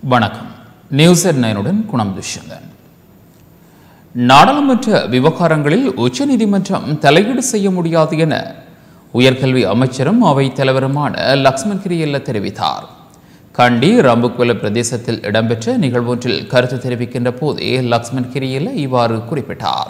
வணக்கம் நியூஸ் எட் நைனுடன் குணம் துஷ்யந்தன் நாடாளுமன்ற விவகாரங்களில் உச்சநீதிமன்றம் தலையீடு செய்ய முடியாது என உயர்கல்வி அமைச்சரும் அவைத் தலைவருமான லக்ஷ்மண் கிரியல்ல தெரிவித்தார் கண்டி ரம்புக்குவல பிரதேசத்தில் இடம்பெற்ற நிகழ்வொன்றில் கருத்து தெரிவிக்கின்ற போதே லக்ஷ்மண் கிரியல்ல இவ்வாறு குறிப்பிட்டார்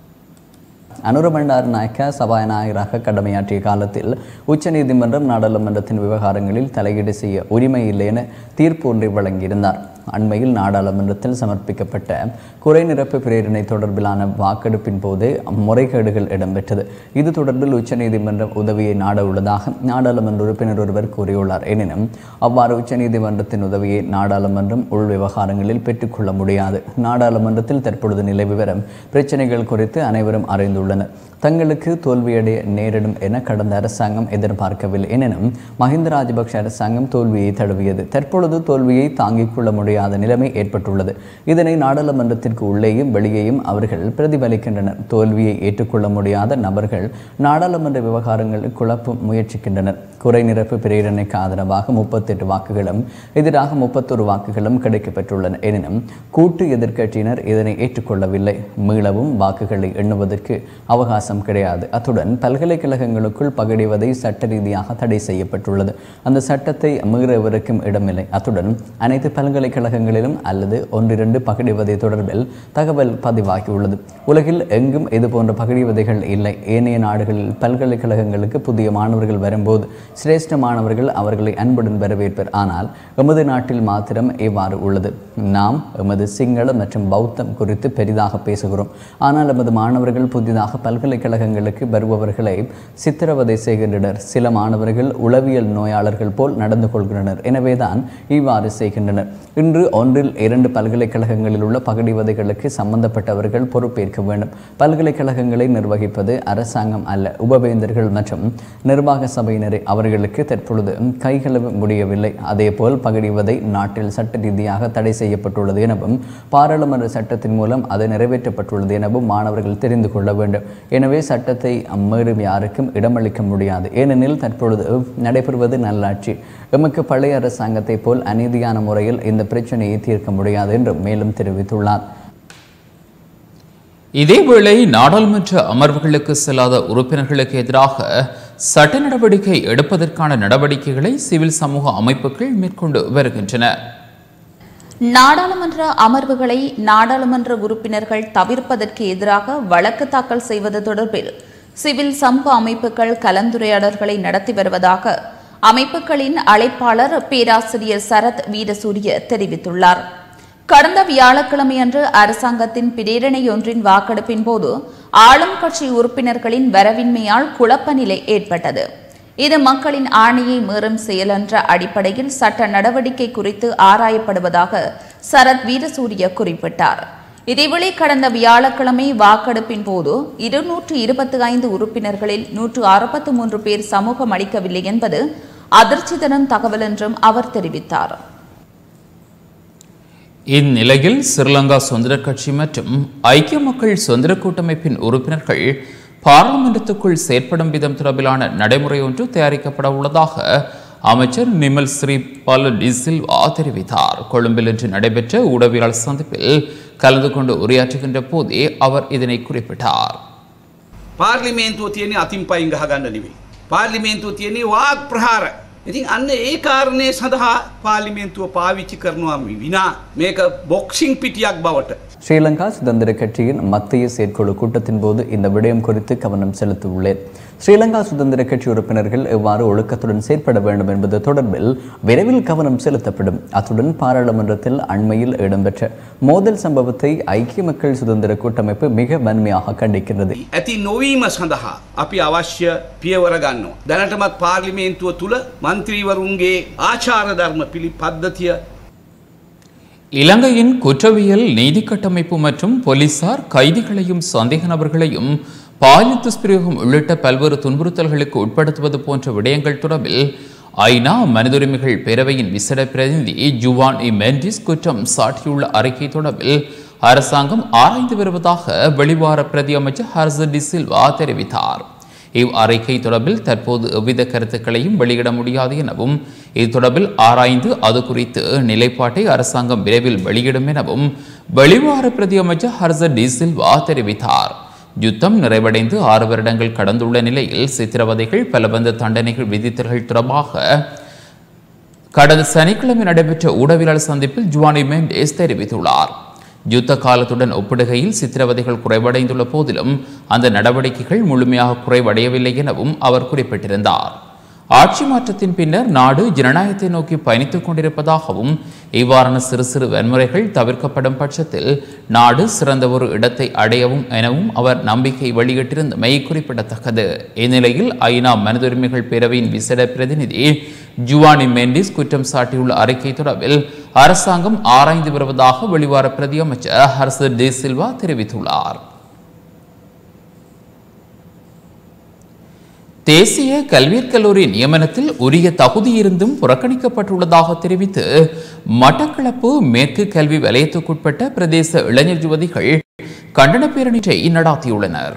அனுர பண்டார நாயக்க சபாநாயகராக கடமையாற்றிய காலத்தில் உச்சநீதிமன்றம் நாடாளுமன்றத்தின் விவகாரங்களில் தலையீடு செய்ய உரிமை இல்லை என தீர்ப்பு ஒன்றை வழங்கியிருந்தார் அண்மையில் நாடாளுமன்றத்தில் சமர்ப்பிக்கப்பட்ட குறை நிரப்பு பிரேரணை தொடர்பிலான வாக்கெடுப்பின் போது முறைகேடுகள் இடம்பெற்றது இது தொடர்பில் உச்சநீதிமன்றம் உதவியை நாட உள்ளதாக நாடாளுமன்ற உறுப்பினர் ஒருவர் கூறியுள்ளார் எனினும் அவ்வாறு உச்சநீதிமன்றத்தின் உதவியை நாடாளுமன்றம் உள் விவகாரங்களில் பெற்றுக்கொள்ள முடியாது நாடாளுமன்றத்தில் தற்பொழுது நிலவி வரும் பிரச்சனைகள் குறித்து அனைவரும் அறிந்துள்ளனர் தங்களுக்கு தோல்வியடைய நேரிடும் என கடந்த அரசாங்கம் எதிர்பார்க்கவில்லை எனினும் மஹிந்த ராஜபக்ஷ அரசாங்கம் தோல்வியை தழுவியது தற்பொழுது தோல்வியை தாங்கிக் கொள்ள முடியாத நிலைமை ஏற்பட்டுள்ளது இதனை நாடாளுமன்றத்திற்கு உள்ளேயும் வெளியேயும் அவர்கள் பிரதிபலிக்கின்றனர் தோல்வியை ஏற்றுக்கொள்ள முடியாத நபர்கள் நாடாளுமன்ற விவகாரங்களில் குழப்ப முயற்சிக்கின்றனர் குறை நிரப்பு பிரேரணைக்கு ஆதரவாக முப்பத்தெட்டு வாக்குகளும் எதிராக முப்பத்தொரு வாக்குகளும் கிடைக்கப்பெற்றுள்ளன எனினும் கூட்டு எதிர்க்கட்சியினர் இதனை ஏற்றுக்கொள்ளவில்லை மீளவும் வாக்குகளை எண்ணுவதற்கு அவகாசம் கிடையாது அத்துடன் பல்கலைக்கழகங்களுக்குள் பகிடிவதை சட்ட ரீதியாக தடை செய்யப்பட்டுள்ளது அந்த சட்டத்தை மீறவருக்கும் இடமில்லை அத்துடன் அனைத்து பல்கலைக்கழகங்களிலும் அல்லது ஒன்றிரண்டு பகிடிவதை தொடர்பில் தகவல் பதிவாகியுள்ளது உலகில் எங்கும் இதுபோன்ற பகிடிவதைகள் இல்லை ஏனைய நாடுகளில் பல்கலைக்கழகங்களுக்கு புதிய மாணவர்கள் வரும்போது சிரேஷ்ட மாணவர்கள் அவர்களை அன்புடன் வரவேற்பர் ஆனால் எமது நாட்டில் மாத்திரம் இவ்வாறு உள்ளது நாம் எமது சிங்கள மற்றும் பௌத்தம் குறித்து பெரிதாக பேசுகிறோம் ஆனால் எமது மாணவர்கள் புதிதாக பல்கலைக்கழகங்களுக்கு வருபவர்களை சித்திரவதை செய்கின்றனர் சில மாணவர்கள் உளவியல் நோயாளர்கள் போல் நடந்து கொள்கின்றனர் எனவேதான் இவ்வாறு செய்கின்றனர் இன்று ஒன்றில் இரண்டு பல்கலைக்கழகங்களில் உள்ள பகடிவதைகளுக்கு சம்பந்தப்பட்டவர்கள் பொறுப்பேற்க வேண்டும் பல்கலைக்கழகங்களை நிர்வகிப்பது அரசாங்கம் அல்ல உபவேந்தர்கள் மற்றும் நிர்வாக சபையினரை அவர்களுக்கு தற்பொழுது கைகளவு முடியவில்லை அதேபோல் பகடிவதை நாட்டில் சட்ட ரீதியாக தடை செய்யப்பட்டுள்ளது எனவும் பாராளுமன்ற சட்டத்தின் மூலம் அது நிறைவேற்றப்பட்டுள்ளது எனவும் மாணவர்கள் தெரிந்து கொள்ள வேண்டும் எனவே சட்டத்தை மீறும் யாருக்கும் இடமளிக்க முடியாது ஏனெனில் தற்பொழுது நடைபெறுவது நல்லாட்சி எமக்கு பழைய அரசாங்கத்தை போல் அநீதியான முறையில் இந்த பிரச்சனையை தீர்க்க முடியாது என்றும் மேலும் தெரிவித்துள்ளார் இதேவேளை நாடாளுமன்ற அமர்வுகளுக்கு செல்லாத உறுப்பினர்களுக்கு எதிராக சட்ட நடவடிக்கை எடுப்பதற்கான நடவடிக்கைகளை சிவில் சமூக அமைப்புகள் மேற்கொண்டு வருகின்றன நாடாளுமன்ற அமர்வுகளை நாடாளுமன்ற உறுப்பினர்கள் தவிர்ப்பதற்கு எதிராக வழக்கு தாக்கல் செய்வது தொடர்பில் சிவில் சமூக அமைப்புகள் கலந்துரையாடல்களை நடத்தி வருவதாக அமைப்புகளின் அழைப்பாளர் பேராசிரியர் சரத் வீரசூரிய தெரிவித்துள்ளார் கடந்த வியாழக்கிழமையன்று அரசாங்கத்தின் பிரேரணையொன்றின் வாக்கெடுப்பின் போது ஆளும் கட்சி உறுப்பினர்களின் வரவின்மையால் குழப்ப நிலை ஏற்பட்டது இது மக்களின் ஆணையை மீறும் செயல் என்ற அடிப்படையில் சட்ட நடவடிக்கை குறித்து ஆராயப்படுவதாக சரத் வீரசூரிய குறிப்பிட்டார் இதேவேளை கடந்த வியாழக்கிழமை வாக்கெடுப்பின் போது இருநூற்று இருபத்தி ஐந்து உறுப்பினர்களில் நூற்று அறுபத்து மூன்று பேர் சமூகம் அளிக்கவில்லை என்பது அதிர்ச்சி தரும் தகவல் என்றும் அவர் தெரிவித்தார் இந்நிலையில் ஸ்ரீலங்கா சுதந்திர கட்சி மற்றும் ஐக்கிய மக்கள் சுதந்திர கூட்டமைப்பின் உறுப்பினர்கள் பாராளுமன்றத்துக்குள் செயற்படும் விதம் தொடர்பிலான நடைமுறை ஒன்று தயாரிக்கப்பட உள்ளதாக அமைச்சர் நிமல் ஸ்ரீ பல டிசில்வா தெரிவித்தார் கொழும்பில் இன்று நடைபெற்ற ஊடகவியலாளர் சந்திப்பில் கலந்து கொண்டு உரையாற்றுகின்ற போதே அவர் இதனை குறிப்பிட்டார் පාර්ලිමේන්තුව තියෙන අතින් පයින් ගහගන්න නෙවෙයි. පාර්ලිමේන්තුව තියෙන්නේ වාක් ප්‍රහාර. ඉතින් අන්න ඒ කාරණය සඳහා පාර්ලිමේන්තුව පාවිච්චි කරනවා විනා මේක බොක්සිං පිටියක් බවට. ஸ்ரீலங்கா சுதந்திர கட்சியின் மத்திய செயற்குழு கூட்டத்தின் போது இந்த விடயம் குறித்து கவனம் செலுத்தியுள்ளேன் ஸ்ரீலங்கா சுதந்திர கட்சி உறுப்பினர்கள் எவ்வாறு ஒழுக்கத்துடன் செயற்பட வேண்டும் என்பது தொடர்பில் விரைவில் கவனம் செலுத்தப்படும் அத்துடன் பாராளுமன்றத்தில் அண்மையில் இடம்பெற்ற மோதல் சம்பவத்தை ஐக்கிய மக்கள் சுதந்திர கூட்டமைப்பு மிக வன்மையாக கண்டிக்கின்றது ඇති නොවීම සඳහා අපි අවශ්‍ය පියවර ගන්නවා. දැනටමත් පාර්ලිමේන්තුව තුළ මන්ත්‍රීවරුන්ගේ ආචාර ධර්ම පිළි පද්ධතිය இலங்கையின் குற்றவியல் நீதி கட்டமைப்பு மற்றும் போலீசார் கைதிகளையும் சந்தேக நபர்களையும் பாலியல் துஷ்பிரயோகம் உள்ளிட்ட பல்வேறு துன்புறுத்தல்களுக்கு உட்படுத்துவது போன்ற விடயங்கள் தொடர்பில் ஐநா மனித உரிமைகள் பேரவையின் விசேட பிரதிநிதி ஜுவான் இ மெண்டிஸ் குற்றம் சாட்டியுள்ள அறிக்கை தொடர்பில் அரசாங்கம் ஆராய்ந்து வருவதாக வெளிவார பிரதி அமைச்சர் ஹர்ச டி சில்வா தெரிவித்தார் இவ் அறிக்கை தொடர்பில் தற்போது எவ்வித கருத்துக்களையும் வெளியிட முடியாது எனவும் இது தொடர்பில் ஆராய்ந்து அது குறித்து நிலைப்பாட்டை அரசாங்கம் விரைவில் வெளியிடும் எனவும் வெளிவார பிரதி அமைச்சர் ஹர்ச டி சில்வா தெரிவித்தார் யுத்தம் நிறைவடைந்து ஆறு வருடங்கள் கடந்துள்ள நிலையில் சித்திரவதைகள் பலபந்த தண்டனைகள் விதித்தல்கள் தொடர்பாக கடந்த சனிக்கிழமை நடைபெற்ற ஊடகவியலாளர் சந்திப்பில் ஜுவானி மெண்டேஸ் தெரிவித்துள்ளார் யுத்த காலத்துடன் ஒப்பிடுகையில் சித்திரவதைகள் குறைவடைந்துள்ள போதிலும் அந்த நடவடிக்கைகள் முழுமையாக குறைவடையவில்லை எனவும் அவர் குறிப்பிட்டிருந்தார் ஆட்சி மாற்றத்தின் பின்னர் நாடு ஜனநாயகத்தை நோக்கி பயணித்துக் கொண்டிருப்பதாகவும் இவ்வாறான சிறு சிறு வன்முறைகள் தவிர்க்கப்படும் பட்சத்தில் நாடு சிறந்த ஒரு இடத்தை அடையவும் எனவும் அவர் நம்பிக்கை வெளியிட்டிருந்தமை குறிப்பிடத்தக்கது இந்நிலையில் ஐநா மனித உரிமைகள் பேரவையின் விசேட பிரதிநிதி ஜுவானி மெண்டிஸ் குற்றம் சாட்டியுள்ள அறிக்கை தொடர்பில் அரசாங்கம் ஆராய்ந்து வருவதாக வெளிவார பிரதி அமைச்சர் ஹர்ச டி சில்வா தெரிவித்துள்ளார் தேசிய கல்வியற் கல்லூரி நியமனத்தில் உரிய தகுதி இருந்தும் புறக்கணிக்கப்பட்டுள்ளதாக தெரிவித்து மட்டக்களப்பு மேற்கு கல்வி வலயத்துக்குட்பட்ட பிரதேச இளைஞர் யுவதிகள் கண்டன பேரணியை நடாத்தியுள்ளனர்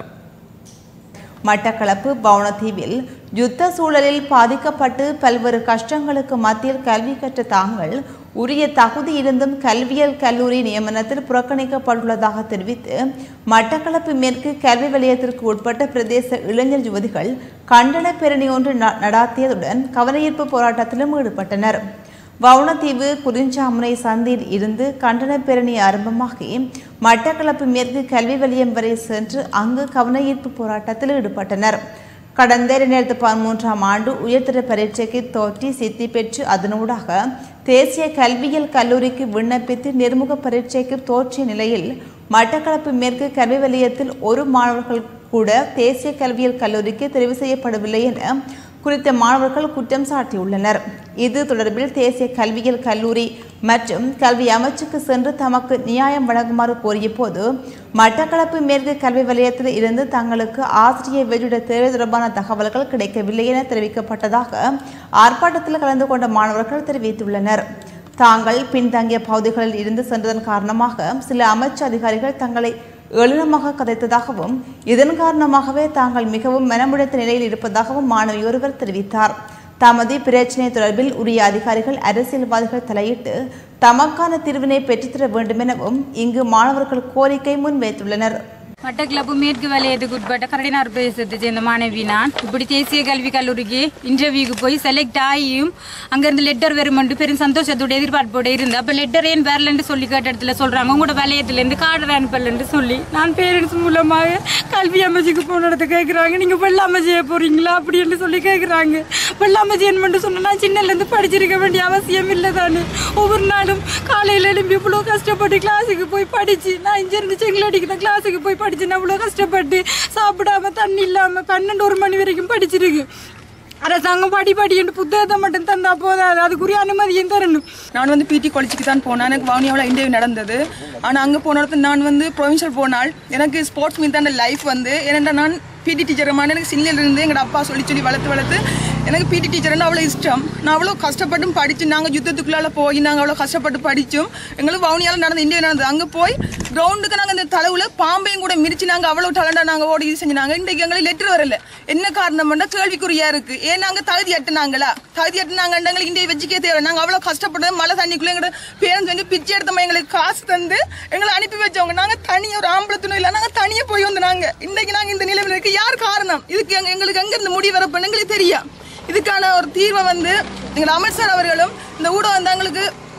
மட்டக்களப்பு பவுனதீவில் யுத்த சூழலில் பாதிக்கப்பட்டு பல்வேறு கஷ்டங்களுக்கு மத்தியில் கல்வி கற்ற தாங்கள் உரிய தகுதி இருந்தும் கல்வியல் கல்லூரி நியமனத்தில் புறக்கணிக்கப்பட்டுள்ளதாக தெரிவித்து மட்டக்களப்பு மேற்கு கல்வி வலயத்திற்கு உட்பட்ட பிரதேச இளைஞர் யுவதிகள் கண்டன பேரணி ஒன்று ந- நடாத்தியதுடன் கவனஈர்ப்பு போராட்டத்திலும் ஈடுபட்டனர் வவுணத்தீவு குறிஞ்சாமுனை சந்தியில் இருந்து கண்டன பேரணி ஆரம்பமாகி மட்டக்களப்பு மேற்கு கல்வி வலயம் வரை சென்று அங்கு கவனஈர்ப்பு போராட்டத்தில் ஈடுபட்டனர் கடந்த இரண்டாயிரத்தி பதிமூன்றாம் ஆண்டு உயர்தர பரீட்சைக்கு தோற்றி சித்தி பெற்று அதனூடாக தேசிய கல்வியியல் கல்லூரிக்கு விண்ணப்பித்து நேர்முக பரீட்சைக்கு தோற்றிய நிலையில் மட்டக்களப்பு மேற்கு கல்வி வலயத்தில் ஒரு மாணவர்கள் கூட தேசிய கல்வியியல் கல்லூரிக்கு தெரிவு செய்யப்படவில்லை என குறித்த மாணவர்கள் குற்றம் சாட்டியுள்ளனர் இது தொடர்பில் தேசிய கல்வியியல் கல்லூரி மற்றும் கல்வி அமைச்சுக்கு சென்று தமக்கு நியாயம் வழங்குமாறு கோரிய போது மட்டக்களப்பு மேற்கு கல்வி வலயத்தில் இருந்து தங்களுக்கு ஆசிரியர் வெளியிட தேர்வு தொடர்பான தகவல்கள் கிடைக்கவில்லை என தெரிவிக்கப்பட்டதாக ஆர்ப்பாட்டத்தில் கலந்து கொண்ட மாணவர்கள் தெரிவித்துள்ளனர் தாங்கள் பின்தங்கிய பகுதிகளில் இருந்து சென்றதன் காரணமாக சில அமைச்சு அதிகாரிகள் தங்களை எளினமாக கதைத்ததாகவும் இதன் காரணமாகவே தாங்கள் மிகவும் மனமுடைத்த நிலையில் இருப்பதாகவும் மாணவி ஒருவர் தெரிவித்தார் தமது பிரச்சினை தொடர்பில் உரிய அதிகாரிகள் அரசியல்வாதிகள் தலையிட்டு தமக்கான தீர்வினை பெற்றுத்தர வேண்டும் எனவும் இங்கு மாணவர்கள் கோரிக்கை முன்வைத்துள்ளனர் மட்டக்களப்பு மேற்கு வலயத்துக்கு உட்பட்ட கரடினார் பிரதேசத்தை சேர்ந்த மாணவி நான் இப்படி தேசிய கல்வி கல்லூரிக்கு இன்டர்வியூக்கு போய் செலக்ட் ஆகியும் அங்கிருந்து லெட்டர் வருமென்று பெரும் சந்தோஷத்தோட எதிர்பார்ப்போட இருந்து அப்ப லெட்டர் ஏன் வரலன்னு சொல்லி கேட்ட இடத்துல சொல்றாங்க உங்களோட வலயத்துல இருந்து கார்டர் அனுப்பலன்னு சொல்லி நான் பேரண்ட்ஸ் மூலமாக கல்வி அமைச்சுக்கு போன இடத்த கேட்குறாங்க நீங்க வெள்ளாமை செய்ய போறீங்களா அப்படின்னு சொல்லி கேட்குறாங்க வெள்ளாமை செய்யணும்னு சொன்னா நான் சின்னல இருந்து படிச்சிருக்க வேண்டிய அவசியம் இல்லை தானே ஒவ்வொரு நாளும் காலையில எழும்பி இவ்வளோ கஷ்டப்பட்டு கிளாஸுக்கு போய் படிச்சு நான் இங்க இருந்து செங்கலடிக்கு தான் கிளாஸுக்கு போய் படிச்சு நான் இவ்வளோ கஷ்டப்பட்டு சாப்பிடாம தண்ணி இல்லாம பன்னெண்டு ஒரு மணி வரைக்கும் படிச்சிருக்கு அரசாங்கம் படி படி என்று புத்தகத்தை மட்டும் தந்தா போதாது அதுக்குரிய அனுமதியும் தரணும் நான் வந்து பிடி காலேஜுக்கு தான் போனேன் எனக்கு வவுனியாவில் இன்டர்வியூ நடந்தது ஆனால் அங்கே போன இடத்துல நான் வந்து ப்ரொவின்ஷியல் போனால் எனக்கு ஸ்போர்ட்ஸ் மீன் தான் லைஃப் வந்து ஏன்னா நான் பிடி டீச்சரமான எனக்கு சின்னில இருந்து எங்கள் அப்பா சொல்லி சொல்லி வளர்த்து வளர்த்து எனக்கு பிடி டீச்சர்னா அவ்வளோ இஷ்டம் நான் அவ்வளோ கஷ்டப்பட்டும் படித்து நாங்கள் யுத்தத்துக்குள்ளால போய் நாங்கள் அவ்வளோ கஷ்டப்பட்டு படித்தும் எங்களுக்கு வவுனியாவில் நடந்த இன்டர்வியூ நடந்தது அங்கே போய் கிரவுண்டுக்கு நாங்கள் இந்த தலைவில் பாம்பையும் கூட மிரிச்சு நாங்கள் அவ்வளோ டேலண்டாக நாங்கள் ஓடி இது செஞ்சாங்க இன்றைக்கு எங்களுக்கு லெட்டர் வரல என்ன காரணம் பண்ணால் கேள்விக்குறியா இருக்கு ஏன் நாங்கள் தகுதி எட்டுனாங்களா தகுதி எட்டுனாங்க எங்களுக்கு இந்திய வச்சுக்கே தேவை நாங்கள் அவ்வளோ கஷ்டப்பட்டது மழை தண்ணிக்குள்ளே எங்களோட பேரண்ட்ஸ் வந்து பிச்சை எடுத்தவங்க எங்களுக்கு காசு தந்து எங்களை அனுப்பி வச்சவங்க நாங்கள் தனியாக ஒரு ஆம்பளை துணை இல்லை நாங்கள் தனியாக போய் வந்து நாங்கள் இன்றைக்கு நாங்கள் இந்த நிலைமையில் இருக்கு யார் காரணம் இதுக்கு எங்க- எங்களுக்கு எங்கேருந்து முடிவு வரப்போன்னு எங்களுக்கு தெரியும் இதுக்கான ஒரு தீர்வை வந்து எங்கள் அமைச்சர் அவர்களும் இந்த ஊடகம் வந்து எங்களுக்கு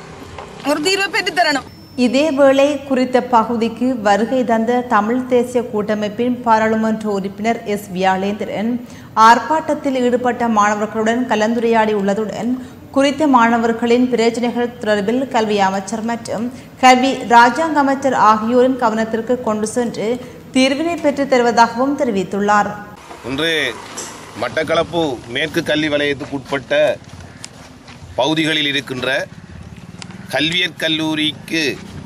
ஒரு தீர்வை பெற்றுத் தரணும் இதேவேளை குறித்த பகுதிக்கு வருகை தந்த தமிழ் தேசிய கூட்டமைப்பின் பாராளுமன்ற உறுப்பினர் எஸ் வியாளேந்திரன் ஆர்ப்பாட்டத்தில் ஈடுபட்ட மாணவர்களுடன் கலந்துரையாடி உள்ளதுடன் குறித்த மாணவர்களின் பிரச்சினைகள் தொடர்பில் கல்வி அமைச்சர் மற்றும் கல்வி ராஜாங்க அமைச்சர் ஆகியோரின் கவனத்திற்கு கொண்டு சென்று தீர்வினை பெற்றுத் தருவதாகவும் தெரிவித்துள்ளார் இன்று மட்டக்களப்பு மேற்கு கல்வி வலயத்துக்கு உட்பட்ட பகுதிகளில் இருக்கின்ற கல்வியற் கல்லூரிக்கு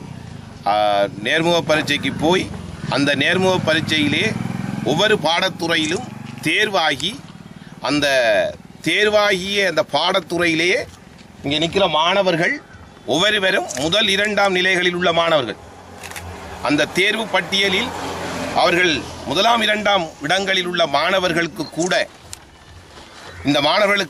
ஆ, நேர்முக பரீட்சைக்கு போய் அந்த நேர்முக பரீட்சையிலே ஒவ்வொரு பாடத்துறையிலும் தேர்வாகி அந்த தேர்வாகிய அந்த பாடத்துறையிலேயே இங்கே நிற்கிற மாணவர்கள் ஒவ்வொருவரும் முதல் இரண்டாம் நிலைகளில் உள்ள மாணவர்கள் அந்த தேர்வு பட்டியலில் அவர்கள் முதலாம் இரண்டாம் இடங்களில் உள்ள மாணவர்களுக்கு கூட இந்த மாணவர்களுக்கு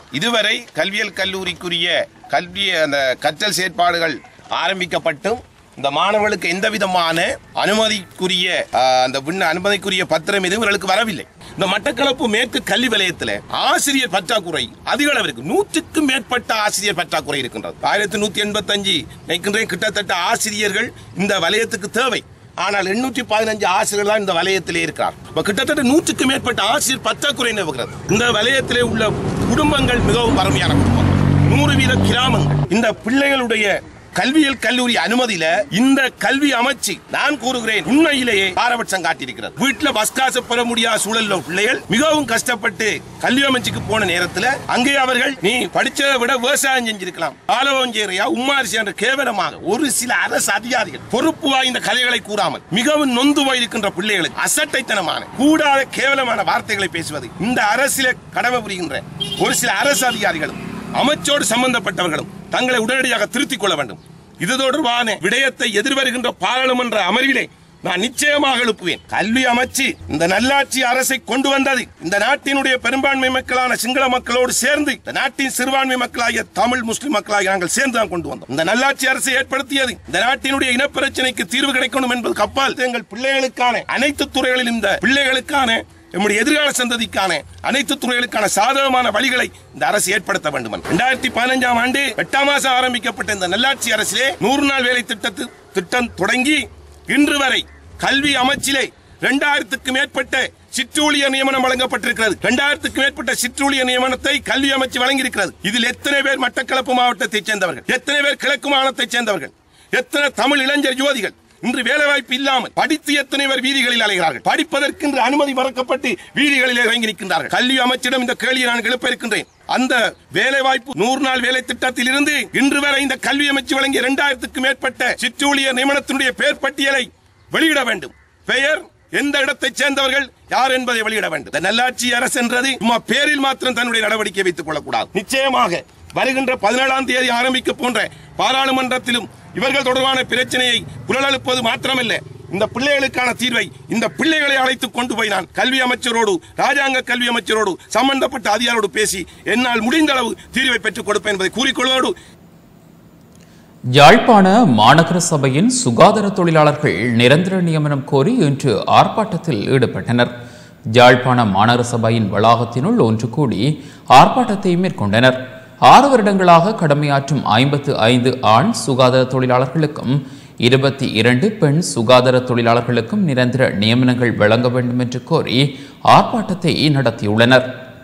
இதுவரை கல்வியல் கல்லூரிக்குரிய கல்வி அந்த கற்றல் செயற்பாடுகள் ஆரம்பிக்கப்பட்டும் இந்த மாணவர்களுக்கு எந்த விதமான அனுமதிக்குரிய ஆ, அந்த விண்ண அனுமதிக்குரிய பத்திரம் எதுவும் இவர்களுக்கு வரவில்லை இந்த மட்டக்களப்பு மேற்கு கல்வி வலயத்தில் ஆசிரியர் பற்றாக்குறை அதிக அளவு இருக்கு நூற்றுக்கும் மேற்பட்ட ஆசிரியர் பற்றாக்குறை இருக்கின்றது ஆயிரத்தி நூத்தி எண்பத்தி அஞ்சு நினைக்கின்றேன் கிட்டத்தட்ட ஆசிரியர்கள் இந்த வலயத்துக்கு தேவை ஆனால் எண்ணூற்றி பதினஞ்சு ஆசிரியர்கள் தான் இந்த வலயத்திலே இருக்கிறார் இப்ப கிட்டத்தட்ட நூற்றுக்கு மேற்பட்ட ஆசிரியர் பற்றாக்குறை நிலவுகிறது இந்த வலயத்திலே உள்ள குடும்பங்கள் மிகவும் வறுமையான குடும்பங்கள் நூறு வீத கிராமங்கள் இந்த பிள்ளைகளுடைய கல்வியல் கல்லூரி அனுமதியில இந்த கல்வி அமைச்சு நான் கூறுகிறேன் உண்மையிலேயே பாரபட்சம் காட்டியிருக்கிறது வீட்டுல பஸ் காசு பெற முடியாத சூழல்ல பிள்ளைகள் மிகவும் கஷ்டப்பட்டு கல்வி அமைச்சுக்கு போன நேரத்துல அங்கே அவர்கள் நீ படிச்சதை விட விவசாயம் செஞ்சிருக்கலாம் ஆலவஞ்சேரியா உம்மாரிசி என்ற கேவலமாக ஒரு சில அரசு அதிகாரிகள் பொறுப்பு வாய்ந்த கலைகளை கூறாமல் மிகவும் நொந்து போயிருக்கின்ற பிள்ளைகளுக்கு அசட்டைத்தனமான கூடாத கேவலமான வார்த்தைகளை பேசுவது இந்த அரசியல கடமை புரிகின்ற ஒரு சில அரசு அதிகாரிகளும் அமைச்சோடு சம்பந்தப்பட்டவர்களும் தங்களை உடனடியாக திருத்திக் கொள்ள வேண்டும் இது தொடர்பான விடயத்தை எதிர்வருகின்ற பாராளுமன்ற அமர்விலே நான் நிச்சயமாக எழுப்புவேன் கல்வி அமைச்சு இந்த நல்லாட்சி அரசை கொண்டு வந்தது இந்த நாட்டினுடைய பெரும்பான்மை மக்களான சிங்கள மக்களோடு சேர்ந்து இந்த நாட்டின் சிறுபான்மை மக்களாகிய தமிழ் முஸ்லிம் மக்களாகிய நாங்கள் சேர்ந்து தான் கொண்டு வந்தோம் இந்த நல்லாட்சி அரசை ஏற்படுத்தியது இந்த நாட்டினுடைய இனப்பிரச்சனைக்கு தீர்வு கிடைக்கணும் என்பது கப்பால் எங்கள் பிள்ளைகளுக்கான அனைத்து துறைகளிலும் இந்த பிள்ளைகளுக்கான நம்முடைய எதிர்கால சந்ததிக்கான அனைத்து துறைகளுக்கான சாதகமான வழிகளை இந்த அரசு ஏற்படுத்த வேண்டும் இரண்டாயிரத்தி பதினஞ்சாம் ஆண்டு எட்டாம் மாசம் ஆரம்பிக்கப்பட்ட இந்த நல்லாட்சி அரசிலே நூறு நாள் வேலை திட்டத்து திட்டம் தொடங்கி இன்று வரை கல்வி அமைச்சிலே இரண்டாயிரத்துக்கு மேற்பட்ட சிற்றூழியர் நியமனம் வழங்கப்பட்டிருக்கிறது இரண்டாயிரத்துக்கு மேற்பட்ட சிற்றூழியர் நியமனத்தை கல்வி அமைச்சு வழங்கியிருக்கிறது இதில் எத்தனை பேர் மட்டக்களப்பு மாவட்டத்தைச் சேர்ந்தவர்கள் எத்தனை பேர் கிழக்கு மாநிலத்தைச் சேர்ந்தவர்கள் எத்தனை தமிழ் இளைஞர் யுவதிகள் இன்று வேலைவாய்ப்பு இல்லாமல் படித்து எத்தனை பேர் வீதிகளில் அலைகிறார்கள் படிப்பதற்கென்று அனுமதி மறக்கப்பட்டு வீதிகளில் இறங்கி நிற்கின்றார்கள் கல்வி அமைச்சிடம் இந்த கேள்வியை நான் எழுப்ப இருக்கின்றேன் அந்த வேலைவாய்ப்பு நூறு நாள் வேலை திட்டத்தில் இருந்து இன்று வரை இந்த கல்வி அமைச்சு வழங்கிய இரண்டாயிரத்துக்கு மேற்பட்ட சிற்றூழியர் நியமனத்தினுடைய பெயர் பட்டியலை வெளியிட வேண்டும் பெயர் எந்த இடத்தைச் சேர்ந்தவர்கள் யார் என்பதை வெளியிட வேண்டும் இந்த நல்லாட்சி அரசு என்றது சும்மா பேரில் மாத்திரம் தன்னுடைய நடவடிக்கை வைத்துக் கொள்ளக்கூடாது நிச்சயமாக வருகின்ற பதினேழாம் தேதி ஆரம்பிக்க போன்ற பாராளுமன்றத்திலும் இவர்கள் தொடர்பான பிரச்சனையை குரலெழுப்பது மாத்திரமல்ல இந்த பிள்ளைகளுக்கான தீர்வை இந்த பிள்ளைகளை அழைத்து கொண்டு போய் நான் கல்வி அமைச்சரோடு ராஜாங்க கல்வி அமைச்சரோடு சம்பந்தப்பட்ட அதிகாரோடு பேசி என்னால் முடிந்த அளவு தீர்வை பெற்றுக் கொடுப்பேன் என்பதை கூறிக்கொள்வதோடு யாழ்ப்பாண மாநகர சபையின் சுகாதார தொழிலாளர்கள் நிரந்தர நியமனம் கோரி இன்று ஆர்ப்பாட்டத்தில் ஈடுபட்டனர் யாழ்ப்பாண மாநகர சபையின் வளாகத்தினுள் ஒன்று கூடி ஆர்ப்பாட்டத்தை மேற்கொண்டனர் ஆறு வருடங்களாக கடமையாற்றும் ஐம்பத்து ஐந்து ஆண் சுகாதார தொழிலாளர்களுக்கும் இருபத்தி இரண்டு பெண் சுகாதார தொழிலாளர்களுக்கும் நிரந்தர நியமனங்கள் வழங்க வேண்டும் என்று கோரி ஆர்ப்பாட்டத்தை நடத்தியுள்ளனர்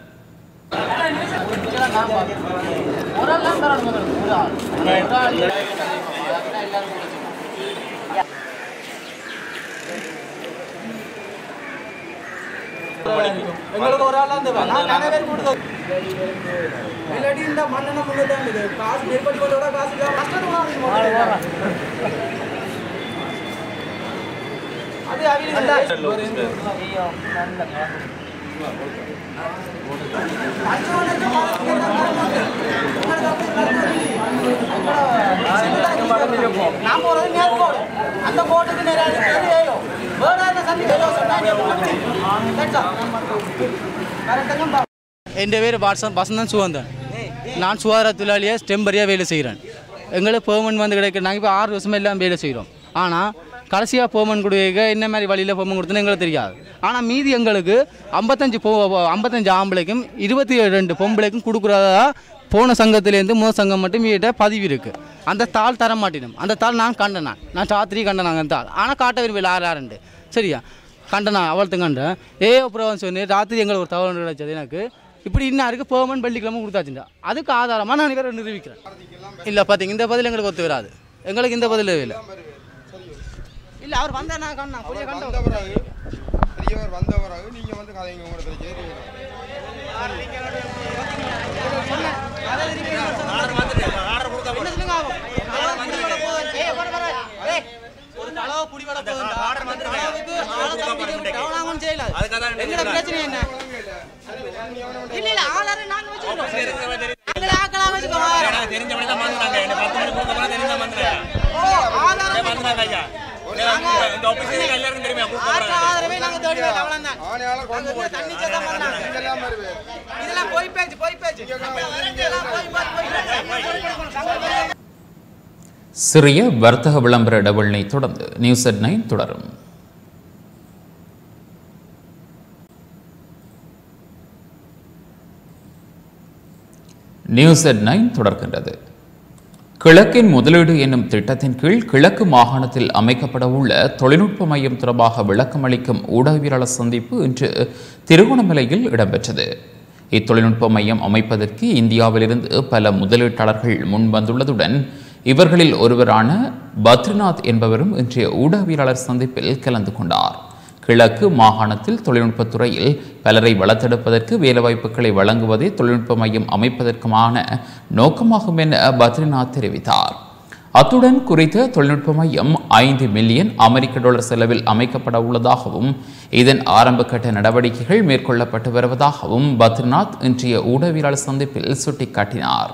எங்களுக்கு ஒரு ஆள் அந்த நான் நிறைய பேர் கொடுத்தோம் இல்லாட்டி இந்த மண்ணெண்ண முன்னே தான் இது காசு நெருப்படி கொண்டோட காசு இல்லாம கஷ்டப்படுவாங்க அது நான் போறது நேர் போடு அந்த போட்டுக்கு நேரம் ஏழோ வேற சந்தி கரெக்டாக എൻ്റെ പേര് വാട്സൺ വസന്തൻ സുഗന്ധൻ நான் சுகாதார தொழிலாளியாக ஸ்டெம்பரியாக வேலை செய்கிறேன் எங்களுக்கு பெர்மனன்ட் வந்து கிடைக்க நாங்கள் இப்போ ஆறு வருஷமா எல்லாம் வேலை செய்கிறோம் ஆனால் கடைசியாக பெர்மனன்ட் கொடுக்க என்ன மாதிரி வழியில் பெர்மனன்ட் கொடுத்தோன்னு எங்களுக்கு தெரியாது ஆனால் மீதி எங்களுக்கு ஐம்பத்தஞ்சு பொ ஐம்பத்தஞ்சு ஆம்பளைக்கும் இருபத்தி ரெண்டு பொம்பளைக்கும் கொடுக்குறதா போன சங்கத்திலேருந்து முதல் சங்கம் மட்டும் வீட்டை பதிவு இருக்குது அந்த தாள் தர மாட்டினோம் அந்த தாள் நான் கண்டனா நான் ராத்திரி கண்டனாங்க அந்த தாள் ஆனால் காட்ட விரும்பல ஆறு ஆறுண்டு சரியா கண்டனா அவள்த்து கண்டேன் ஏ அப்புறம் சொன்னி ராத்திரி எங்களுக்கு ஒரு தகவல் கிடைச்சது எனக்கு இப்படி இன்னாருக்கு பெர்மனன்ட் வெள்ளிக்கிழமை கொடுத்தாச்சுண்டா அதுக்கு ஆதாரமாக நான் இவரை நிரூபிக்கிறேன் இல்லை பார்த்தீங்க இந்த பதில் எங்களுக்கு ஒத்து வராது எங்களுக்கு இந்த பதில் இல்லை இல்லை அவர் வந்தா நான் கண்டா புரிய கண்ட பெரியவர் வந்த பிறகு நீங்க வந்து கதைங்க உங்களோட பிரச்சனை ஒரு தளவு புடிபட எங்கட பிரச்சனை என்ன இல்ல இல்ல ஆளாரு நாங்க வச்சுக்கிறோம் நாங்களே ஆக்கலாம் வச்சுக்கோங்க தெரிஞ்சவனே தான் வந்தாங்க என்ன 10 மணி கொடுக்க போனா தெரிஞ்சா வந்தாங்க ஓ ஆதாரம் வந்தாங்க ஐயா இந்த ஆபீஸ்ல எல்லாரும் தெரியுமா கூப்பிடுறாங்க ஆதாரமே நாங்க தேடி வரல அவ்வளவுதான் ஆணையாளர் கொண்டு போயிட்டார் தண்ணி சேதம் பண்ணாங்க எல்லாம் வருது இதெல்லாம் போய் பேச்சு போய் பேச்சு சிறிய வர்த்தக விளம்பர இடைவெளியை தொடர்ந்து நியூஸ் அட் நைன் தொடரும் நியூஸ் அட் நைன் தொடர்கின்றது கிழக்கின் முதலீடு என்னும் திட்டத்தின் கீழ் கிழக்கு மாகாணத்தில் அமைக்கப்பட உள்ள தொழில்நுட்ப மையம் தொடர்பாக விளக்கம் அளிக்கும் ஊடகவியலாளர் சந்திப்பு இன்று திருகோணமலையில் இடம்பெற்றது இத்தொழில்நுட்ப மையம் அமைப்பதற்கு இந்தியாவிலிருந்து பல முதலீட்டாளர்கள் முன்வந்துள்ளதுடன் இவர்களில் ஒருவரான பத்ரிநாத் என்பவரும் இன்றைய ஊடகவியலாளர் சந்திப்பில் கலந்து கொண்டார் கிழக்கு மாகாணத்தில் தொழில்நுட்பத் துறையில் பலரை வளர்த்தெடுப்பதற்கு வேலைவாய்ப்புகளை வழங்குவதே தொழில்நுட்ப மையம் அமைப்பதற்குமான நோக்கமாகும் என பத்ரிநாத் தெரிவித்தார் அத்துடன் குறித்த தொழில்நுட்ப மையம் ஐந்து மில்லியன் அமெரிக்க டாலர் செலவில் அமைக்கப்பட உள்ளதாகவும் இதன் ஆரம்ப கட்ட நடவடிக்கைகள் மேற்கொள்ளப்பட்டு வருவதாகவும் பத்ரிநாத் இன்றைய ஊடகவியலாளர் சந்திப்பில் சுட்டிக்காட்டினார்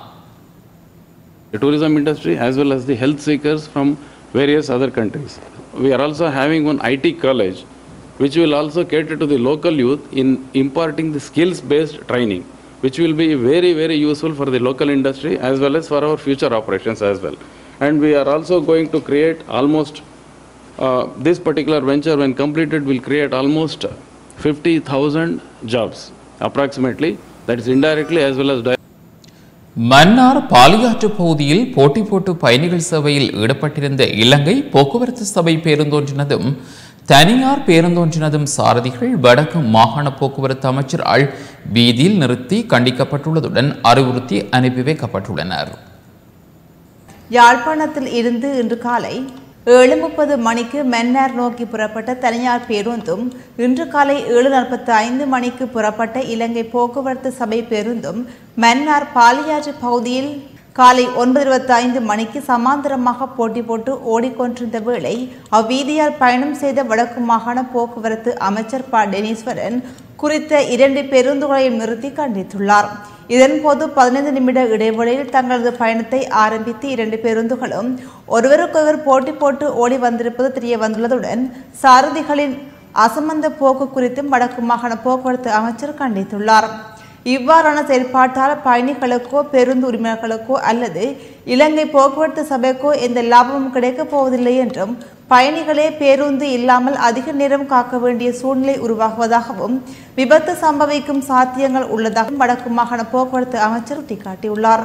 the tourism industry as well as the health seekers from various other countries. We are also having one IT college which will also cater to the local youth in imparting the skills based training which will be very very useful for the local industry as well as for our future operations as well. And we are also going to create almost uh, this particular venture when completed will create almost 50,000 jobs approximately that is indirectly as well as directly. Mannar பாலியாற்று பகுதியில் போட்டி போட்டு பயணிகள் சேவையில் ஈடுபட்டிருந்த இலங்கை போக்குவரத்து சபை பேருந்தொன்றினதும் தனியார் பேருந்தொன்றினதும் சாரதிகள் வடக்கு மாகாண போக்குவரத்து அமைச்சரால் வீதியில் நிறுத்தி கண்டிக்கப்பட்டுள்ளதுடன் அறிவுறுத்தி அனுப்பி வைக்கப்பட்டுள்ளனர் யாழ்ப்பாணத்தில் இருந்து இன்று காலை ஏழு முப்பது மணிக்கு மன்னார் நோக்கி புறப்பட்ட தனியார் பேருந்தும் இன்று காலை ஏழு நாற்பத்தி ஐந்து மணிக்கு புறப்பட்ட இலங்கை போக்குவரத்து சபை பேருந்தும் மன்னார் பாலியாற்று பகுதியில் காலை ஒன்பது இருபத்தி ஐந்து மணிக்கு சமாந்தரமாக போட்டி போட்டு ஓடிக்கொண்டிருந்த வேளை அவ்வீதியால் பயணம் செய்த வடக்கு மாகாண போக்குவரத்து அமைச்சர் ப டெனீஸ்வரன் குறித்த இரண்டு பேருந்துகளையும் நிறுத்தி கண்டித்துள்ளார் இதன்போது பதினைந்து நிமிட இடைவெளியில் தங்களது பயணத்தை ஆரம்பித்து இரண்டு பேருந்துகளும் ஒருவருக்கொருவர் போட்டி போட்டு ஓடி வந்திருப்பது தெரிய வந்துள்ளதுடன் சாரதிகளின் அசமந்த போக்கு குறித்தும் வடக்கு மாகாண போக்குவரத்து அமைச்சர் கண்டித்துள்ளார் இவ்வாறான செயல்பாட்டால் பயணிகளுக்கோ பேருந்து உரிமையாளர்களுக்கோ அல்லது இலங்கை போக்குவரத்து சபைக்கோ எந்த லாபமும் கிடைக்கப் போவதில்லை என்றும் பயணிகளே பேருந்து இல்லாமல் அதிக நேரம் காக்க வேண்டிய சூழ்நிலை உருவாகுவதாகவும் விபத்து சம்பவிக்கும் சாத்தியங்கள் உள்ளதாகவும் வடக்கு மாகாண போக்குவரத்து அமைச்சர் சுட்டிக்காட்டியுள்ளார்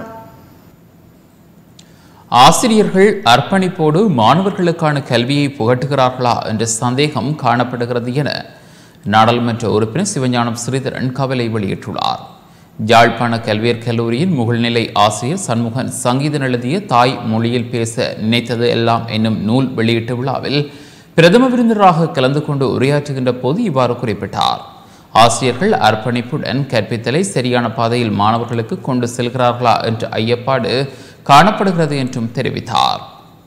ஆசிரியர்கள் அர்ப்பணிப்போடு மாணவர்களுக்கான கல்வியை புகட்டுகிறார்களா என்ற சந்தேகம் காணப்படுகிறது என நாடாளுமன்ற உறுப்பினர் சிவஞானம் ஸ்ரீதரன் கவலை வெளியிட்டுள்ளார் யாழ்ப்பாண கல்வியர் கல்லூரியின் முகழ்நிலை ஆசிரியர் சண்முகன் சங்கீதம் எழுதிய தாய் மொழியில் பேச நினைத்தது எல்லாம் என்னும் நூல் வெளியீட்டு விழாவில் பிரதம விருந்தினராக கலந்து கொண்டு உரையாற்றுகின்ற போது இவ்வாறு குறிப்பிட்டார் ஆசிரியர்கள் அர்ப்பணிப்புடன் கற்பித்தலை சரியான பாதையில் மாணவர்களுக்கு கொண்டு செல்கிறார்களா என்ற ஐயப்பாடு காணப்படுகிறது என்றும் தெரிவித்தார்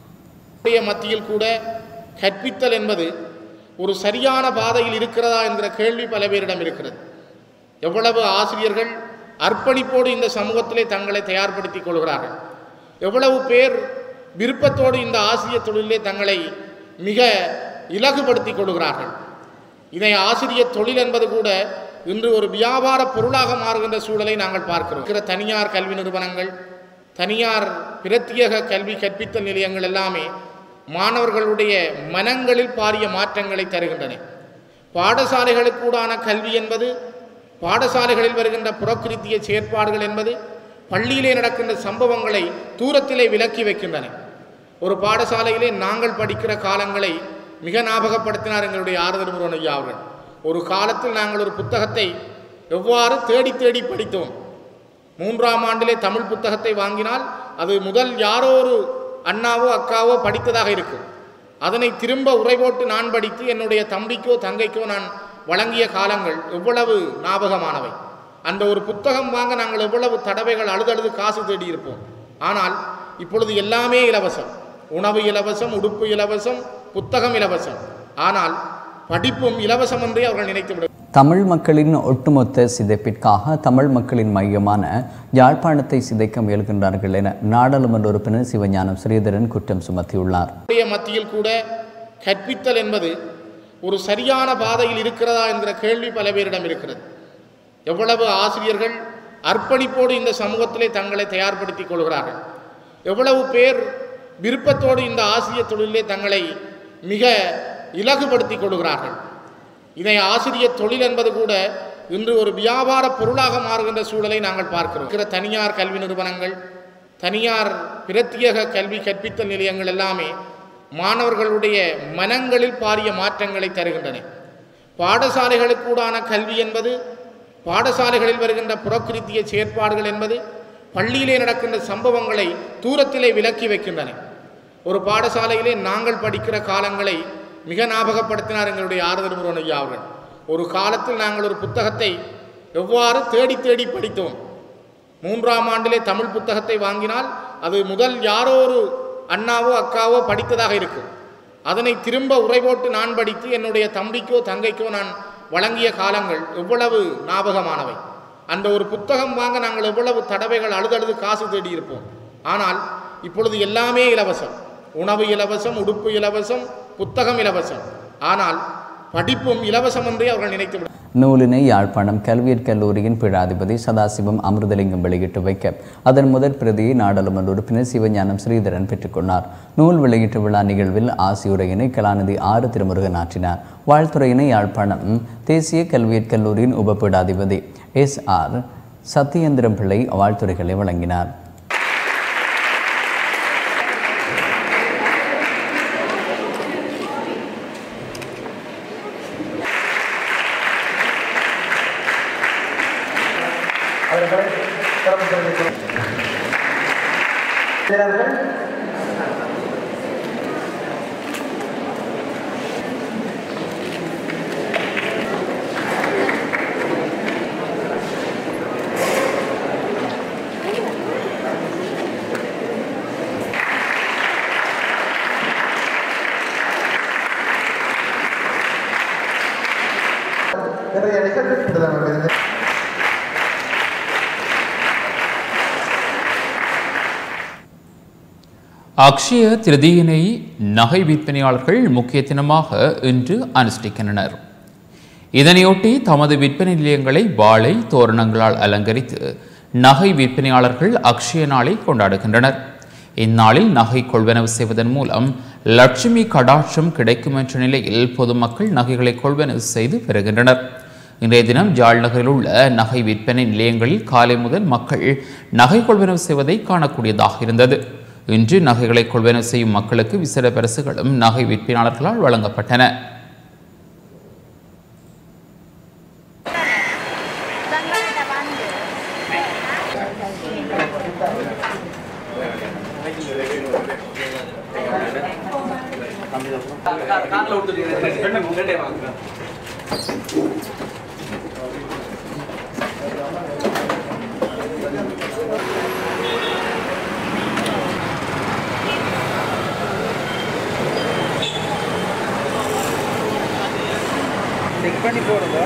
மத்தியில் கூட கற்பித்தல் என்பது ஒரு சரியான பாதையில் இருக்கிறதா என்கிற கேள்வி பல பேரிடம் இருக்கிறது எவ்வளவு ஆசிரியர்கள் அர்ப்பணிப்போடு இந்த சமூகத்திலே தங்களை தயார்படுத்திக் கொள்கிறார்கள் எவ்வளவு பேர் விருப்பத்தோடு இந்த ஆசிரியர் தொழிலே தங்களை மிக இலகுபடுத்திக் கொள்கிறார்கள் இதை ஆசிரியர் தொழில் என்பது கூட இன்று ஒரு வியாபார பொருளாக மாறுகின்ற சூழலை நாங்கள் பார்க்கிறோம் இருக்கிற தனியார் கல்வி நிறுவனங்கள் தனியார் பிரத்யேக கல்வி கற்பித்தல் நிலையங்கள் எல்லாமே மாணவர்களுடைய மனங்களில் பாரிய மாற்றங்களை தருகின்றன பாடசாலைகளுக்கூடான கல்வி என்பது பாடசாலைகளில் வருகின்ற புறக்கிருத்திய செயற்பாடுகள் என்பது பள்ளியிலே நடக்கின்ற சம்பவங்களை தூரத்திலே விலக்கி வைக்கின்றன ஒரு பாடசாலையிலே நாங்கள் படிக்கிற காலங்களை மிக ஞாபகப்படுத்தினார் எங்களுடைய ஆறுதல் முருகன் ஐயா அவர்கள் ஒரு காலத்தில் நாங்கள் ஒரு புத்தகத்தை எவ்வாறு தேடி தேடி படித்தோம் மூன்றாம் ஆண்டிலே தமிழ் புத்தகத்தை வாங்கினால் அது முதல் யாரோ ஒரு அண்ணாவோ அக்காவோ படித்ததாக இருக்கும் அதனை திரும்ப உரை போட்டு நான் படித்து என்னுடைய தம்பிக்கோ தங்கைக்கோ நான் வழங்கிய காலங்கள் எவ்வளவு ஞாபகமானவை அந்த ஒரு புத்தகம் வாங்க நாங்கள் எவ்வளவு தடவைகள் அழுதழுது காசு தேடி இருப்போம் ஆனால் இப்பொழுது எல்லாமே இலவசம் உணவு இலவசம் உடுப்பு இலவசம் புத்தகம் இலவசம் ஆனால் படிப்பும் இலவசம் என்றே அவர்கள் நினைத்து விட தமிழ் மக்களின் ஒட்டுமொத்த சிதைப்பிற்காக தமிழ் மக்களின் மையமான யாழ்ப்பாணத்தை சிதைக்க முயல்கின்றார்கள் என நாடாளுமன்ற உறுப்பினர் சிவஞானம் ஸ்ரீதரன் குற்றம் சுமத்தியுள்ளார் நம்முடைய மத்தியில் கூட கற்பித்தல் என்பது ஒரு சரியான பாதையில் இருக்கிறதா என்கிற கேள்வி பல பேரிடம் இருக்கிறது எவ்வளவு ஆசிரியர்கள் அர்ப்பணிப்போடு இந்த சமூகத்திலே தங்களை தயார்படுத்திக் கொள்கிறார்கள் எவ்வளவு பேர் விருப்பத்தோடு இந்த ஆசிரியர் தொழிலே தங்களை மிக இலகுபடுத்திக் கொள்கிறார்கள் இதை ஆசிரியர் தொழில் என்பது கூட இன்று ஒரு வியாபார பொருளாக மாறுகின்ற சூழலை நாங்கள் பார்க்கிறோம் இருக்கிற தனியார் கல்வி நிறுவனங்கள் தனியார் பிரத்யேக கல்வி கற்பித்தல் நிலையங்கள் எல்லாமே மாணவர்களுடைய மனங்களில் பாரிய மாற்றங்களை தருகின்றன பாடசாலைகளுக்கூடான கல்வி என்பது பாடசாலைகளில் வருகின்ற புறக்கிருத்திய செயற்பாடுகள் என்பது பள்ளியிலே நடக்கின்ற சம்பவங்களை தூரத்திலே விலக்கி வைக்கின்றன ஒரு பாடசாலையிலே நாங்கள் படிக்கிற காலங்களை மிக ஞாபகப்படுத்தினார் எங்களுடைய ஆறுதல் முருகன் ஐயா அவர்கள் ஒரு காலத்தில் நாங்கள் ஒரு புத்தகத்தை எவ்வாறு தேடி தேடி படித்தோம் மூன்றாம் ஆண்டிலே தமிழ் புத்தகத்தை வாங்கினால் அது முதல் யாரோ ஒரு அண்ணாவோ அக்காவோ படித்ததாக இருக்கும் அதனை திரும்ப உரை போட்டு நான் படித்து என்னுடைய தம்பிக்கோ தங்கைக்கோ நான் வழங்கிய காலங்கள் எவ்வளவு ஞாபகமானவை அந்த ஒரு புத்தகம் வாங்க நாங்கள் எவ்வளவு தடவைகள் அழுதழுது காசு தேடி இருப்போம் ஆனால் இப்பொழுது எல்லாமே இலவசம் உணவு இலவசம் உடுப்பு இலவசம் புத்தகம் இலவசம் ஆனால் படிப்பும் இலவசம் என்றே அவர்கள் நினைத்து விட நூலினை யாழ்ப்பாணம் கல்வியற் கல்லூரியின் பீடாதிபதி சதாசிவம் அமிர்தலிங்கம் வெளியிட்டு வைக்க அதன் முதற் பிரதியை நாடாளுமன்ற உறுப்பினர் சிவஞானம் ஸ்ரீதரன் பெற்றுக்கொண்டார் நூல் வெளியீட்டு விழா நிகழ்வில் ஆசியுரையினை கலாநிதி ஆறு திருமுருகன் ஆற்றினார் வாழ்த்துறையினை யாழ்ப்பாணம் தேசிய கல்வியற் கல்லூரியின் உபபீடாதிபதி எஸ் ஆர் சத்யேந்திரம் பிள்ளை வாழ்த்துறைகளை வழங்கினார் அக்ஷய திருதியினை நகை விற்பனையாளர்கள் முக்கிய தினமாக இன்று அனுஷ்டிக்கின்றனர் இதனையொட்டி தமது விற்பனை நிலையங்களை வாழை தோரணங்களால் அலங்கரித்து நகை விற்பனையாளர்கள் அக்ஷய நாளை கொண்டாடுகின்றனர் இந்நாளில் நகை கொள்வனவு செய்வதன் மூலம் லட்சுமி கடாட்சம் கிடைக்கும் என்ற நிலையில் பொதுமக்கள் நகைகளை கொள்வனவு செய்து பெறுகின்றனர் இன்றைய தினம் ஜாழ் நகரில் உள்ள நகை விற்பனை நிலையங்களில் காலை முதல் மக்கள் நகை கொள்வனவு செய்வதை காணக்கூடியதாக இருந்தது இன்று நகைகளை கொள்வனவு செய்யும் மக்களுக்கு விசேட பரிசுகளும் நகை விற்பனையாளர்களால் வழங்கப்பட்டன செக் பண்ணி போடுங்க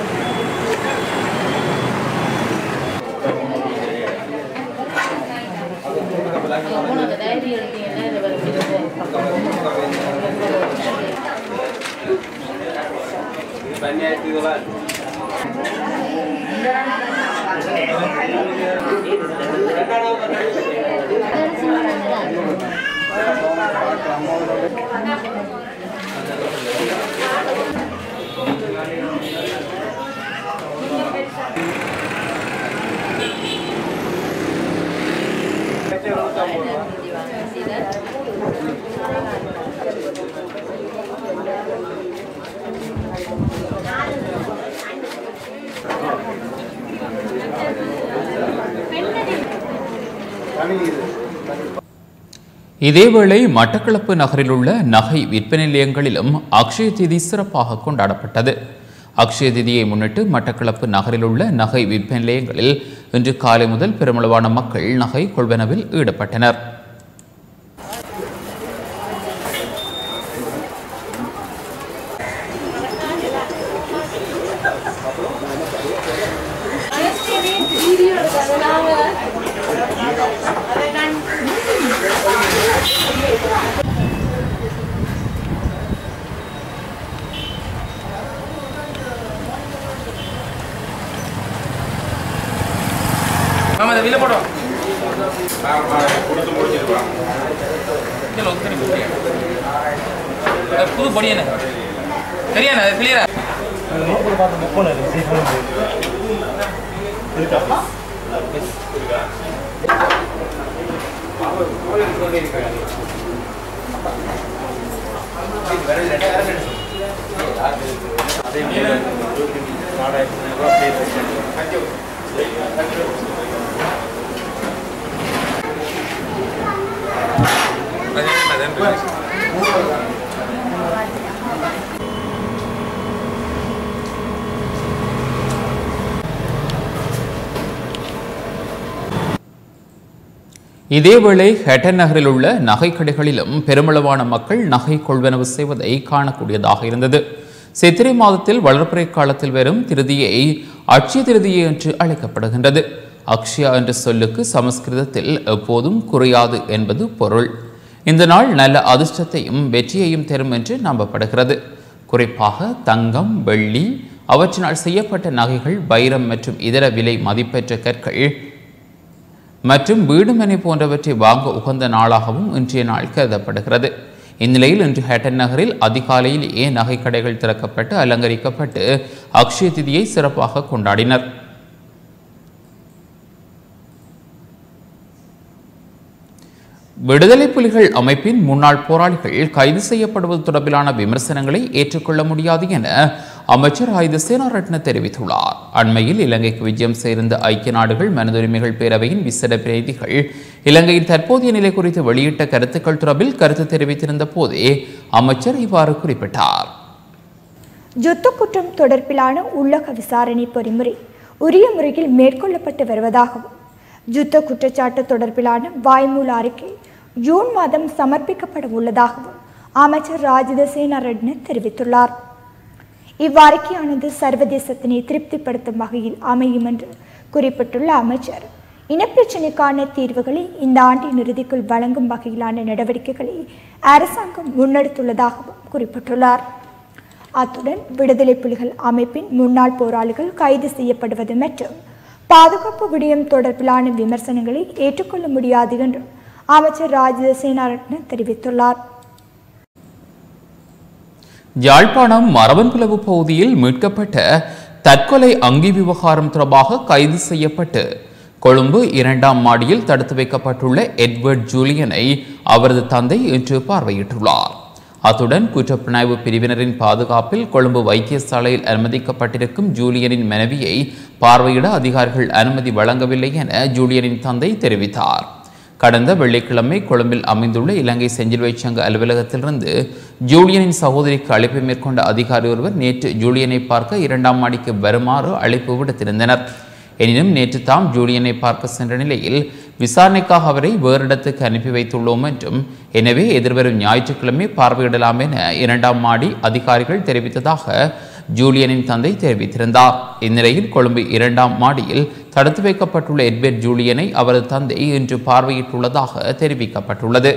இதேவேளை மட்டக்களப்பு நகரில் உள்ள நகை விற்பனை நிலையங்களிலும் அக்ஷய திதி சிறப்பாக கொண்டாடப்பட்டது அக்ஷய திதியை முன்னிட்டு மட்டக்களப்பு நகரில் உள்ள நகை விற்பனை நிலையங்களில் இன்று காலை முதல் பெருமளவான மக்கள் நகை கொள்வனவில் ஈடுபட்டனர் அதை வெளில போடும் கொடுத்து முடிச்சிருப்பாங்க இதில் ஒத்துக்கணி போட்டியா புது பொடி என்ன சரியாண்ணா அது கிளியரா இதேவேளை ஹெட்டன் நகரில் உள்ள நகைக்கடைகளிலும் பெருமளவான மக்கள் நகை கொள்வனவு செய்வதை காணக்கூடியதாக இருந்தது சித்திரை மாதத்தில் வளர்ப்பிறை காலத்தில் வரும் திருதியை அட்சய திருதியை என்று அழைக்கப்படுகின்றது அக்ஷயா என்ற சொல்லுக்கு சமஸ்கிருதத்தில் எப்போதும் குறையாது என்பது பொருள் இந்த நாள் நல்ல அதிர்ஷ்டத்தையும் வெற்றியையும் தரும் என்று நம்பப்படுகிறது குறிப்பாக தங்கம் வெள்ளி அவற்றினால் செய்யப்பட்ட நகைகள் வைரம் மற்றும் இதர விலை மதிப்பெற்ற கற்கள் மற்றும் வீடுமனை போன்றவற்றை வாங்க உகந்த நாளாகவும் இன்றைய நாள் கருதப்படுகிறது இந்நிலையில் இன்று ஹேட்டன் நகரில் அதிகாலையில் ஏன் நகைக்கடைகள் திறக்கப்பட்டு அலங்கரிக்கப்பட்டு அக்ஷய திதியை சிறப்பாக கொண்டாடினர் விடுதலை புலிகள் அமைப்பின் முன்னாள் போராளிகள் கைது செய்யப்படுவது தொடர்பிலான விமர்சனங்களை ஏற்றுக்கொள்ள முடியாது என அமைச்சர் ஆயுத சேனாரட்ன தெரிவித்துள்ளார் அண்மையில் இலங்கைக்கு விஜயம் சேர்ந்த ஐக்கிய நாடுகள் மனிதுரிமைகள் பேரவையின் விசேட பிரதிகள் இலங்கையின் தற்போதைய நிலை குறித்து வெளியிட்ட கருத்துக்கள் தொடர்பில் கருத்து தெரிவித்திருந்த போதே அமைச்சர் இவ்வாறு குறிப்பிட்டார் யுத்த குற்றம் தொடர்பிலான உள்ளக விசாரணை பொறிமுறை உரிய முறையில் மேற்கொள்ளப்பட்டு வருவதாகவும் யுத்த குற்றச்சாட்டு தொடர்பிலான வாய்மூல அறிக்கை ஜூன் மாதம் சமர்ப்பிக்கப்பட உள்ளதாகவும் அமைச்சர் ராஜித சேனாரட்ன தெரிவித்துள்ளார் இவ்வறிக்கையானது சர்வதேசத்தினை திருப்திப்படுத்தும் வகையில் அமையும் என்று குறிப்பிட்டுள்ள அமைச்சர் இனப்பிரச்சினைக்கான தீர்வுகளை இந்த ஆண்டின் இறுதிக்குள் வழங்கும் வகையிலான நடவடிக்கைகளை அரசாங்கம் முன்னெடுத்துள்ளதாகவும் குறிப்பிட்டுள்ளார் அத்துடன் விடுதலை புலிகள் அமைப்பின் முன்னாள் போராளிகள் கைது செய்யப்படுவது மற்றும் பாதுகாப்பு விடயம் தொடர்பிலான விமர்சனங்களை ஏற்றுக்கொள்ள முடியாது என்றும் அமைச்சர் ராஜித சேனாரட்ன தெரிவித்துள்ளார் யாழ்ப்பாணம் மரவன்குளவு பகுதியில் மீட்கப்பட்ட தற்கொலை அங்கி விவகாரம் தொடர்பாக கைது செய்யப்பட்டு கொழும்பு இரண்டாம் மாடியில் தடுத்து வைக்கப்பட்டுள்ள எட்வர்ட் ஜூலியனை அவரது தந்தை இன்று பார்வையிட்டுள்ளார் அத்துடன் குற்றப்புலனாய்வு பிரிவினரின் பாதுகாப்பில் கொழும்பு வைத்தியசாலையில் அனுமதிக்கப்பட்டிருக்கும் ஜூலியனின் மனைவியை பார்வையிட அதிகாரிகள் அனுமதி வழங்கவில்லை என ஜூலியனின் தந்தை தெரிவித்தார் கடந்த வெள்ளிக்கிழமை கொழும்பில் அமைந்துள்ள இலங்கை செஞ்சிலுவை சங்க அலுவலகத்திலிருந்து ஜூலியனின் சகோதரிக்கு அழைப்பு மேற்கொண்ட அதிகாரி ஒருவர் நேற்று ஜூலியனை பார்க்க இரண்டாம் மாடிக்கு வருமாறு அழைப்பு விடுத்திருந்தனர் எனினும் நேற்று தாம் ஜூலியனை பார்க்க சென்ற நிலையில் விசாரணைக்காக அவரை வேறு இடத்துக்கு அனுப்பி வைத்துள்ளோம் என்றும் எனவே எதிர்வரும் ஞாயிற்றுக்கிழமை பார்வையிடலாம் என இரண்டாம் மாடி அதிகாரிகள் தெரிவித்ததாக ஜூலியனின் தந்தை தெரிவித்திருந்தார் இந்நிலையில் கொழும்பு இரண்டாம் மாடியில் தடுத்து வைக்கப்பட்டுள்ள எட்வர்ட் ஜூலியனை அவரது தந்தை இன்று பார்வையிட்டுள்ளதாக தெரிவிக்கப்பட்டுள்ளது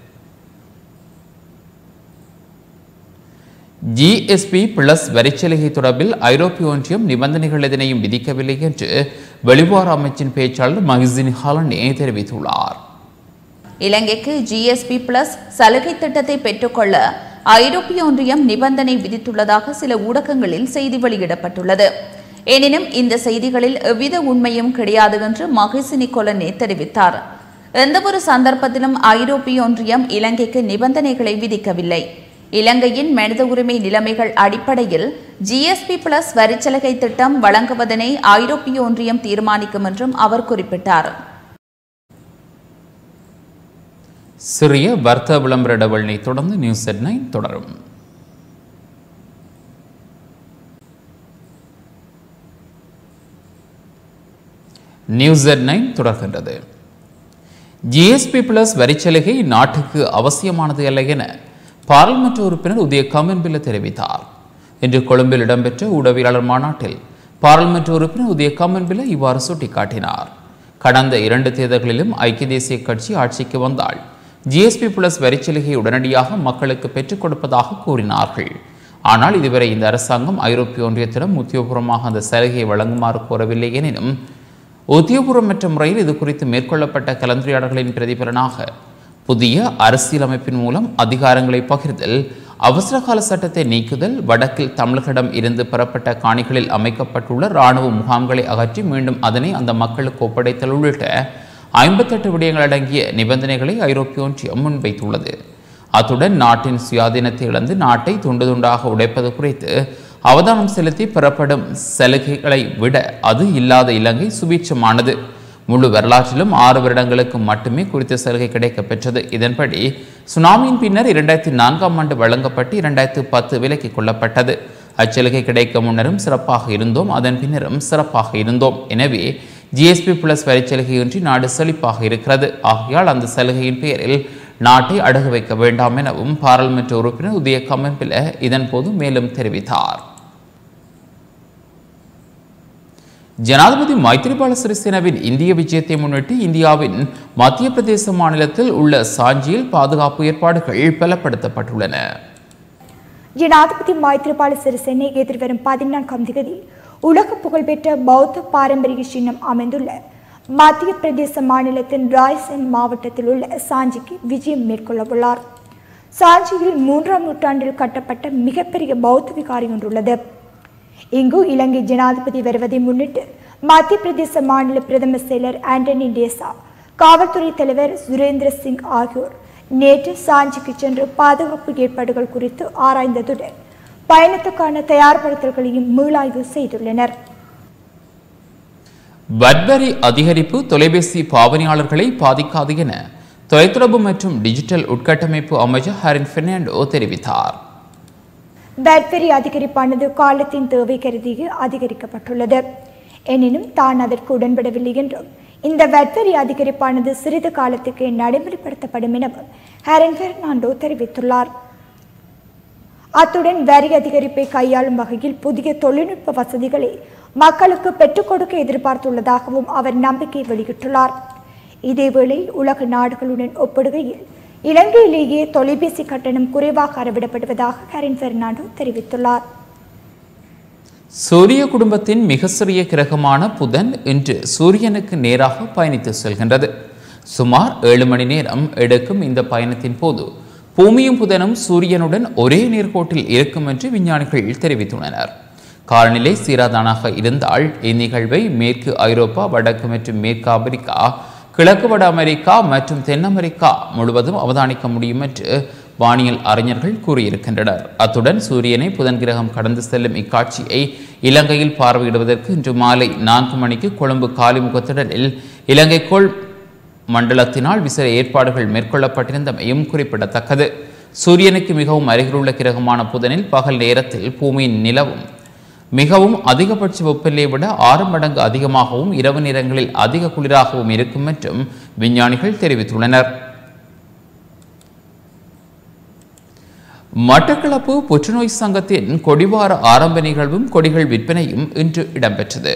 ஜிஎஸ்பி பிளஸ் வரிச்சலுகை தொடர்பில் ஐரோப்பிய ஒன்றியம் நிபந்தனைகள் எதனையும் விதிக்கவில்லை என்று வெளிவார அமைச்சின் பேச்சாளர் மஹிசின் ஹாலனே தெரிவித்துள்ளார் இலங்கைக்கு ஜிஎஸ்பி பிளஸ் சலுகை திட்டத்தை பெற்றுக்கொள்ள ஐரோப்பிய ஒன்றியம் நிபந்தனை விதித்துள்ளதாக சில ஊடகங்களில் செய்தி வெளியிடப்பட்டுள்ளது எனினும் இந்த செய்திகளில் எவ்வித உண்மையும் கிடையாது என்று மகிசினி கொலனே தெரிவித்தார் எந்தவொரு சந்தர்ப்பத்திலும் ஐரோப்பிய ஒன்றியம் இலங்கைக்கு நிபந்தனைகளை விதிக்கவில்லை இலங்கையின் மனித உரிமை நிலைமைகள் அடிப்படையில் ஜிஎஸ்பி பிளஸ் வரிச்சலுகை திட்டம் வழங்குவதனை ஐரோப்பிய ஒன்றியம் தீர்மானிக்கும் என்றும் அவர் குறிப்பிட்டார் சிறிய வர்த்தக விளம்பர இடைவெளியை தொடர்ந்து நியூஸ் எட் நைன் தொடரும் நியூஸ் எட் நைன் தொடர்கின்றது ஜிஎஸ்பி பிளஸ் வரிச்சலுகை நாட்டுக்கு அவசியமானது அல்ல என பாராளுமன்ற உறுப்பினர் உதய கமன்பில்ல தெரிவித்தார் இன்று கொழும்பில் இடம்பெற்ற ஊடகவியலாளர் மாநாட்டில் பாராளுமன்ற உறுப்பினர் உதய கமன்பில்ல இவ்வாறு சுட்டிக்காட்டினார் கடந்த இரண்டு தேர்தல்களிலும் ஐக்கிய தேசிய கட்சி ஆட்சிக்கு வந்தால் ஜிஎஸ்பி பிளஸ் வரிச்சலுகையை உடனடியாக மக்களுக்கு பெற்றுக் கொடுப்பதாக கூறினார்கள் ஆனால் இதுவரை இந்த அரசாங்கம் ஐரோப்பிய ஒன்றியத்திடம் உத்தியோகபூர்வமாக அந்த சலுகையை வழங்குமாறு கோரவில்லை எனினும் உத்தியோகபூர்வமற்ற முறையில் இது குறித்து மேற்கொள்ளப்பட்ட கலந்துரையாடல்களின் பிரதிபலனாக புதிய அரசியலமைப்பின் மூலம் அதிகாரங்களை பகிர்தல் அவசரகால சட்டத்தை நீக்குதல் வடக்கில் தமிழர்களிடம் இருந்து பெறப்பட்ட காணிகளில் அமைக்கப்பட்டுள்ள இராணுவ முகாம்களை அகற்றி மீண்டும் அதனை அந்த மக்களுக்கு ஒப்படைத்தல் உள்ளிட்ட ஐம்பத்தெட்டு விடயங்கள் அடங்கிய நிபந்தனைகளை ஐரோப்பிய ஒன்றியம் முன்வைத்துள்ளது அத்துடன் நாட்டின் சுயாதீனத்தை இழந்து நாட்டை துண்டு துண்டாக உடைப்பது குறித்து அவதானம் செலுத்தி பெறப்படும் சலுகைகளை விட அது இல்லாத இலங்கை சுபீட்சமானது முழு வரலாற்றிலும் ஆறு வருடங்களுக்கு மட்டுமே குறித்த சலுகை கிடைக்கப் பெற்றது இதன்படி சுனாமியின் பின்னர் இரண்டாயிரத்தி நான்காம் ஆண்டு வழங்கப்பட்டு இரண்டாயிரத்து பத்து விலக்கிக் கொள்ளப்பட்டது அச்சலுகை கிடைக்க முன்னரும் சிறப்பாக இருந்தோம் அதன் பின்னரும் சிறப்பாக இருந்தோம் எனவே ஜிஎஸ்பி பிளஸ் வரிச்சலுகையின்றி நாடு செழிப்பாக இருக்கிறது ஆகையால் அந்த சலுகையின் பெயரில் நாட்டை அடகு வைக்க வேண்டாம் எனவும் பாராளுமன்ற உறுப்பினர் உதய கமம்பில இதன்போது மேலும் தெரிவித்தார் ஜனாதிபதி மைத்ரிபால சிறிசேனவின் இந்திய விஜயத்தை முன்னிட்டு இந்தியாவின் மத்திய பிரதேச மாநிலத்தில் உள்ள சாஞ்சியில் பாதுகாப்பு ஏற்பாடுகள் பலப்படுத்தப்பட்டுள்ளன ஜனாதிபதி மைத்ரிபால சிறிசேனை எதிர்வரும் பதினான்காம் தேதி உலக புகழ்பெற்ற பௌத்த பாரம்பரிய சின்னம் அமைந்துள்ள மத்திய பிரதேச மாநிலத்தின் ராய்சன் மாவட்டத்தில் உள்ள சாஞ்சிக்கு விஜயம் மேற்கொள்ள உள்ளார் சாஞ்சியில் மூன்றாம் நூற்றாண்டில் கட்டப்பட்ட மிகப்பெரிய பௌத்த விகாரி ஒன்றுள்ளது இங்கு இலங்கை ஜனாதிபதி வருவதை முன்னிட்டு மத்திய பிரதேச மாநில பிரதம செயலர் ஆண்டனி டேசா காவல்துறை தலைவர் சுரேந்திர சிங் ஆகியோர் நேற்று சாஞ்சிக்கு சென்று பாதுகாப்பு ஏற்பாடுகள் குறித்து ஆராய்ந்ததுடன் பயணத்துக்கான தயார்படுத்தல்களையும் மீளாய்வு செய்துள்ளனர் வட்வரி அதிகரிப்பு தொலைபேசி பாவனையாளர்களை பாதிக்காது என தொலைத்தொடர்பு மற்றும் டிஜிட்டல் உட்கட்டமைப்பு அமைச்சர் ஹரின் பெர்னாண்டோ தெரிவித்தார் பேட்வரி அதிகரிப்பானது காலத்தின் தேவை கருதியே அதிகரிக்கப்பட்டுள்ளது எனினும் தான் அதற்கு உடன்படவில்லை என்றும் இந்த வெட்வரி அதிகரிப்பானது சிறிது காலத்துக்கு நடைமுறைப்படுத்தப்படும் எனவும் ஹேரன் பெர்னாண்டோ தெரிவித்துள்ளார் அத்துடன் வரி அதிகரிப்பை கையாளும் வகையில் புதிய தொழில்நுட்ப வசதிகளை மக்களுக்கு பெற்றுக் கொடுக்க எதிர்பார்த்துள்ளதாகவும் அவர் நம்பிக்கை வெளியிட்டுள்ளார் இதேவேளை உலக நாடுகளுடன் ஒப்பிடுகையில் இலங்கையிலேயே தொலைபேசி கட்டணம் குறைவாக அறவிடப்படுவதாக கரின் பெர்னாண்டோ தெரிவித்துள்ளார் சூரிய குடும்பத்தின் மிக சிறிய கிரகமான புதன் இன்று சூரியனுக்கு நேராக பயணித்து செல்கின்றது சுமார் ஏழு மணி நேரம் எடுக்கும் இந்த பயணத்தின் போது பூமியும் புதனும் சூரியனுடன் ஒரே நேர்கோட்டில் இருக்கும் என்று விஞ்ஞானிகள் தெரிவித்துள்ளனர் காலநிலை சீராதானாக இருந்தால் இந்நிகழ்வை மேற்கு ஐரோப்பா வடக்கு மற்றும் மேற்கு ஆப்பிரிக்கா கிழக்கு வட அமெரிக்கா மற்றும் தென் அமெரிக்கா முழுவதும் அவதானிக்க முடியும் என்று வானியல் அறிஞர்கள் கூறியிருக்கின்றனர் அத்துடன் சூரியனை புதன் கிரகம் கடந்து செல்லும் இக்காட்சியை இலங்கையில் பார்வையிடுவதற்கு இன்று மாலை நான்கு மணிக்கு கொழும்பு காலிமுகத்திடலில் இலங்கைக்கோள் மண்டலத்தினால் விசேட ஏற்பாடுகள் மேற்கொள்ளப்பட்டிருந்தமையும் குறிப்பிடத்தக்கது சூரியனுக்கு மிகவும் அருகிலுள்ள கிரகமான புதனில் பகல் நேரத்தில் பூமியின் நிலவும் மிகவும் அதிகபட்ச வெப்பநிலையை விட ஆறு மடங்கு அதிகமாகவும் இரவு நேரங்களில் அதிக குளிராகவும் இருக்கும் என்றும் விஞ்ஞானிகள் தெரிவித்துள்ளனர் மட்டக்களப்பு புற்றுநோய் சங்கத்தின் கொடிவார ஆரம்ப நிகழ்வும் கொடிகள் விற்பனையும் இன்று இடம்பெற்றது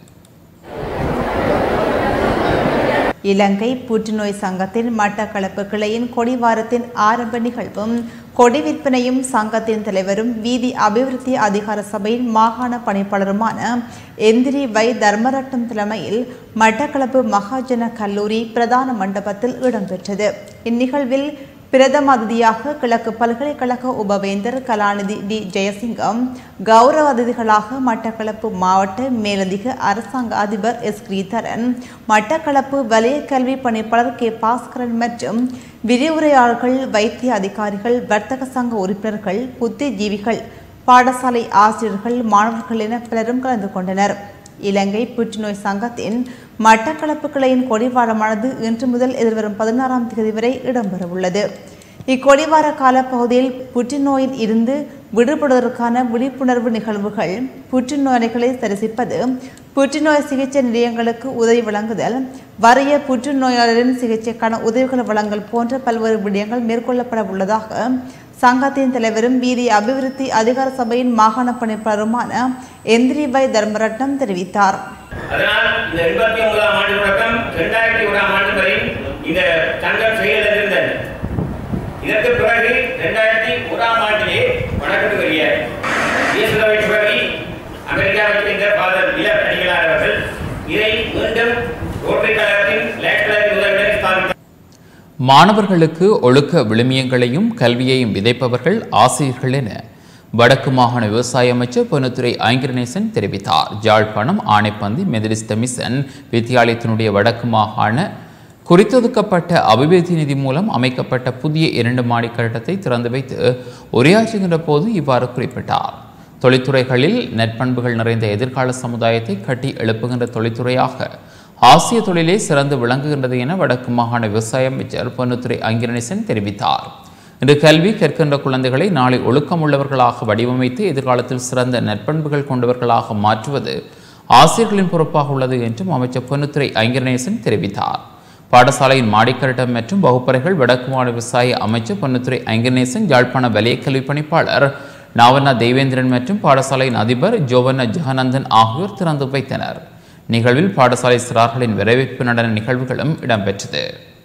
இலங்கை புற்றுநோய் சங்கத்தின் மட்டக்களப்பு கிளையின் கொடிவாரத்தின் ஆரம்ப நிகழ்வும் கொடி விற்பனையும் சங்கத்தின் தலைவரும் வீதி அபிவிருத்தி அதிகார சபையின் மாகாண பணிப்பாளருமான எந்திரி வை தர்மரட்னம் தலைமையில் மட்டக்களப்பு மகாஜன கல்லூரி பிரதான மண்டபத்தில் இடம்பெற்றது இந்நிகழ்வில் பிரதம அதிதியாக கிழக்கு பல்கலைக்கழக உபவேந்தர் கலாநிதி டி ஜெயசிங்கம் கௌரவ அதிதிகளாக மட்டக்களப்பு மாவட்ட மேலதிக அரசாங்க அதிபர் எஸ் ஸ்ரீதரன் மட்டக்களப்பு வலய கல்வி பணிப்பாளர் கே பாஸ்கரன் மற்றும் விரிவுரையாளர்கள் வைத்திய அதிகாரிகள் வர்த்தக சங்க உறுப்பினர்கள் புத்திஜீவிகள் பாடசாலை ஆசிரியர்கள் மாணவர்கள் என பலரும் கலந்து கொண்டனர் இலங்கை புற்றுநோய் சங்கத்தின் மட்டக்களப்பு கிளையின் கொடிவாரமானது இன்று முதல் எதிர்வரும் பதினாறாம் தேதி வரை இடம்பெறவுள்ளது இக்கொடிவார கால பகுதியில் புற்றுநோயில் இருந்து விடுபடுவதற்கான விழிப்புணர்வு நிகழ்வுகள் புற்றுநோய்களை தரிசிப்பது புற்றுநோய் சிகிச்சை நிலையங்களுக்கு உதவி வழங்குதல் வறிய புற்றுநோயாளரின் சிகிச்சைக்கான உதவிகள் வழங்கல் போன்ற பல்வேறு விடயங்கள் மேற்கொள்ளப்பட உள்ளதாக சங்கத்தின் தலைவரும் வீதி அபிவிருத்தி அதிகார சபையின் மாகாண பணிப்பாளருமான எந்திரிபாய் தர்மரட்னம் தெரிவித்தார் அதனால் இந்த எண்பத்தி ஒன்பதாம் ஆண்டு தொடக்கம் இரண்டாயிரத்தி ஓராம் ஆண்டு வரை இந்த சங்கம் செயலிழந்திருந்தது இதற்கு பிறகு இரண்டாயிரத்தி ஓராம் ஆண்டிலே வடக்கு வரிய இயேசுதவை துறவி அமெரிக்காவை சேர்ந்த ஃபாதர் நில அடிகளார் அவர்கள் இதை மீண்டும் ரோட்டரி கழகத்தின் லேட்டரின் உதவியுடன் ஸ்தாபித்தார் மாணவர்களுக்கு ஒழுக்க விழுமியங்களையும் கல்வியையும் விதைப்பவர்கள் ஆசிரியர்கள் என வடக்கு மாகாண விவசாய அமைச்சர் பொன்னுத்துறை ஐங்கரநேசன் தெரிவித்தார் ஜாழ்ப்பாணம் ஆணைப்பந்தி மெதடிஸ்த மிஷன் வித்தியாலயத்தினுடைய வடக்கு மாகாண குறித்தொதுக்கப்பட்ட அபிவிருத்தி நிதி மூலம் அமைக்கப்பட்ட புதிய இரண்டு மாடி கட்டடத்தை திறந்து வைத்து உரையாற்றுகின்ற போது இவ்வாறு குறிப்பிட்டார் தொழில்துறைகளில் நற்பண்புகள் நிறைந்த எதிர்கால சமுதாயத்தை கட்டி எழுப்புகின்ற தொழில்துறையாக ஆசிய தொழிலே சிறந்து விளங்குகின்றது என வடக்கு மாகாண விவசாய அமைச்சர் பொன்னுத்துறை அங்கிரணேசன் தெரிவித்தார் இன்று கல்வி கற்கின்ற குழந்தைகளை நாளை ஒழுக்கமுள்ளவர்களாக வடிவமைத்து எதிர்காலத்தில் சிறந்த நற்பண்புகள் கொண்டவர்களாக மாற்றுவது ஆசிரியர்களின் பொறுப்பாக உள்ளது என்றும் அமைச்சர் பொன்னுத்துறை ஐங்கரநேசன் தெரிவித்தார் பாடசாலையின் மாடிக்கரட்டம் மற்றும் வகுப்பறைகள் வடக்கு மாநில விவசாய அமைச்சர் பொன்னுத்துறை ஐங்கரநேசன் யாழ்ப்பாண வலய கல்வி பணிப்பாளர் நாவண்ணா தேவேந்திரன் மற்றும் பாடசாலையின் அதிபர் ஜோவண்ணா ஜெகநந்தன் ஆகியோர் திறந்து வைத்தனர் நிகழ்வில் பாடசாலை சிறார்களின் வரவேற்பு நடன நிகழ்வுகளும் இடம்பெற்றது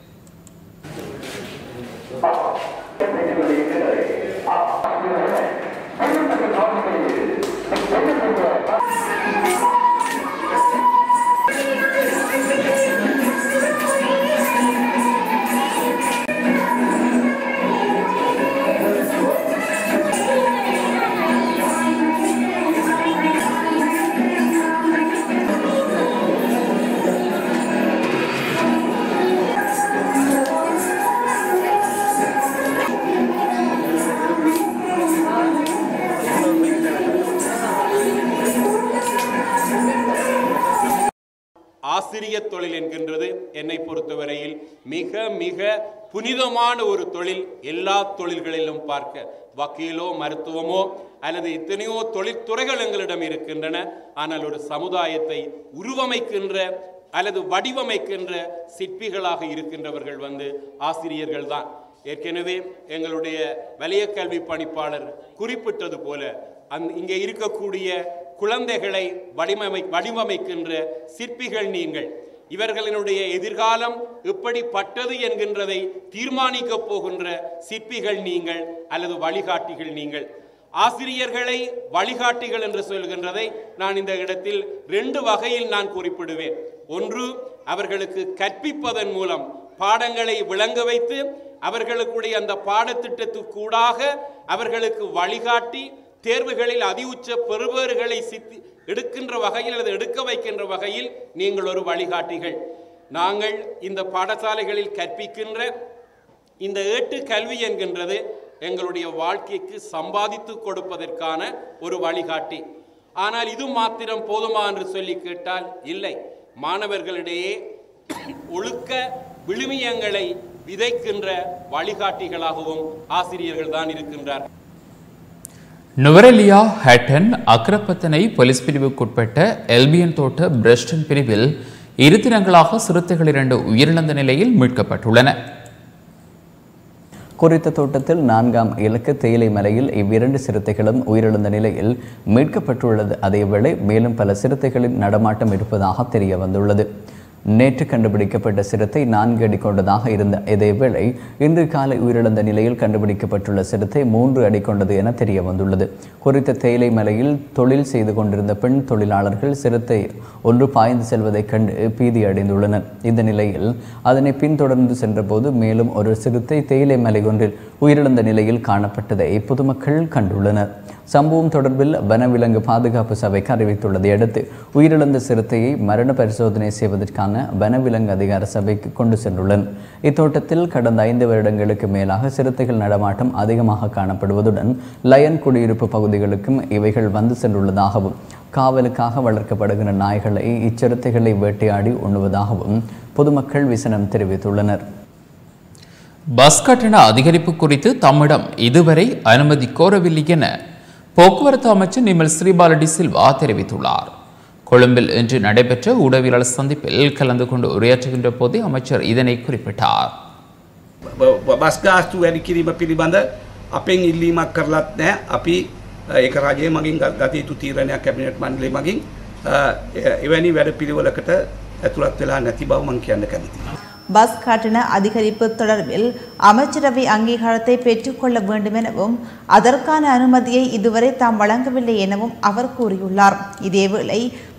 ஆசிரியர் தொழில் என்கின்றது என்னை பொறுத்தவரையில் மிக மிக புனிதமான ஒரு தொழில் எல்லா தொழில்களிலும் பார்க்க வக்கீலோ மருத்துவமோ அல்லது எத்தனையோ தொழிற்துறைகள் எங்களிடம் இருக்கின்றன ஆனால் ஒரு சமுதாயத்தை உருவமைக்கின்ற அல்லது வடிவமைக்கின்ற சிற்பிகளாக இருக்கின்றவர்கள் வந்து ஆசிரியர்கள் தான் ஏற்கனவே எங்களுடைய வலய கல்வி பணிப்பாளர் குறிப்பிட்டது போல அந் இங்கே இருக்கக்கூடிய குழந்தைகளை வடிவமை வடிவமைக்கின்ற சிற்பிகள் நீங்கள் இவர்களினுடைய எதிர்காலம் எப்படிப்பட்டது என்கின்றதை தீர்மானிக்கப் போகின்ற சிற்பிகள் நீங்கள் அல்லது வழிகாட்டிகள் நீங்கள் ஆசிரியர்களை வழிகாட்டிகள் என்று சொல்கின்றதை நான் இந்த இடத்தில் ரெண்டு வகையில் நான் குறிப்பிடுவேன் ஒன்று அவர்களுக்கு கற்பிப்பதன் மூலம் பாடங்களை விளங்க வைத்து அவர்களுக்குடைய அந்த பாடத்திட்டத்துக்கூடாக அவர்களுக்கு வழிகாட்டி தேர்வுகளில் அதி உச்ச பெறுபேறுகளை சித்தி எடுக்கின்ற வகையில் அல்லது எடுக்க வைக்கின்ற வகையில் நீங்கள் ஒரு வழிகாட்டிகள் நாங்கள் இந்த பாடசாலைகளில் கற்பிக்கின்ற இந்த ஏட்டு கல்வி என்கின்றது எங்களுடைய வாழ்க்கைக்கு சம்பாதித்து கொடுப்பதற்கான ஒரு வழிகாட்டி ஆனால் இது மாத்திரம் போதுமா என்று சொல்லி கேட்டால் இல்லை மாணவர்களிடையே ஒழுக்க விழுமியங்களை விதைக்கின்ற வழிகாட்டிகளாகவும் ஆசிரியர்கள் தான் இருக்கின்றார் நுவரெலியா ஹேட்டன் அக்ரப்பத்தனை போலீஸ் பிரிவுக்குட்பட்ட எல்பியன் தோட்ட பிரஸ்டன் பிரிவில் இரு தினங்களாக சிறுத்தைகள் இரண்டு உயிரிழந்த நிலையில் மீட்கப்பட்டுள்ளன குறித்த தோட்டத்தில் நான்காம் இலக்கு தேயிலை மலையில் இவ்விரண்டு சிறுத்தைகளும் உயிரிழந்த நிலையில் மீட்கப்பட்டுள்ளது அதேவேளை மேலும் பல சிறுத்தைகளின் நடமாட்டம் இருப்பதாக தெரிய வந்துள்ளது நேற்று கண்டுபிடிக்கப்பட்ட சிறுத்தை நான்கு அடி கொண்டதாக இருந்த இதேவேளை இன்று காலை உயிரிழந்த நிலையில் கண்டுபிடிக்கப்பட்டுள்ள சிறுத்தை மூன்று அடி கொண்டது என தெரிய வந்துள்ளது குறித்த தேயிலை மலையில் தொழில் செய்து கொண்டிருந்த பெண் தொழிலாளர்கள் சிறுத்தை ஒன்று பாய்ந்து செல்வதைக் கண்டு பீதி அடைந்துள்ளனர் இந்த நிலையில் அதனை பின்தொடர்ந்து சென்றபோது மேலும் ஒரு சிறுத்தை தேயிலை மலை ஒன்றில் உயிரிழந்த நிலையில் காணப்பட்டதை பொதுமக்கள் கண்டுள்ளனர் சம்பவம் தொடர்பில் வனவிலங்கு பாதுகாப்பு சபைக்கு அறிவித்துள்ளதை அடுத்து உயிரிழந்த சிறுத்தையை மரண பரிசோதனை செய்வதற்கான வனவிலங்கு அதிகார சபைக்கு கொண்டு சென்றுள்ளனர் இத்தோட்டத்தில் கடந்த ஐந்து வருடங்களுக்கு மேலாக சிறுத்தைகள் நடமாட்டம் அதிகமாக காணப்படுவதுடன் லயன் குடியிருப்பு பகுதிகளுக்கும் இவைகள் வந்து சென்றுள்ளதாகவும் காவலுக்காக வளர்க்கப்படுகின்ற நாய்களை இச்சிறுத்தைகளை வேட்டையாடி உண்ணுவதாகவும் பொதுமக்கள் விசனம் தெரிவித்துள்ளனர் பஸ் கட்டண அதிகரிப்பு குறித்து தம்மிடம் இதுவரை அனுமதி கோரவில்லை என போக்குவரத்து அமைச்சர் நிமல் ஸ்ரீபாலடி சில்வா தெரிவித்துள்ளார் கொழும்பில் இன்று நடைபெற்ற ஊடகவியலாளர் சந்திப்பில் கலந்து கொண்டு உரையாற்றுகின்ற போதே அமைச்சர் இதனை குறிப்பிட்டார் බස් ගාස්තු වැඩි කිරීම පිළිබඳ අපෙන් ඉල්ලීමක් කරලත් නෑ අපි ඒක රජය මගින් ගත යුතු තීරණයක් කැබිනට් මණ්ඩලය මගින් එවැනි වැඩ පිළිවෙලකට ඇතුළත් වෙලා නැති බව මං කියන්න කැමතියි. பஸ் கட்டண அதிகரிப்பு தொடர்பில் அமைச்சரவை அங்கீகாரத்தை பெற்றுக்கொள்ள வேண்டும் எனவும் அதற்கான அனுமதியை இதுவரை தாம் வழங்கவில்லை எனவும் அவர் கூறியுள்ளார் இதேவேளை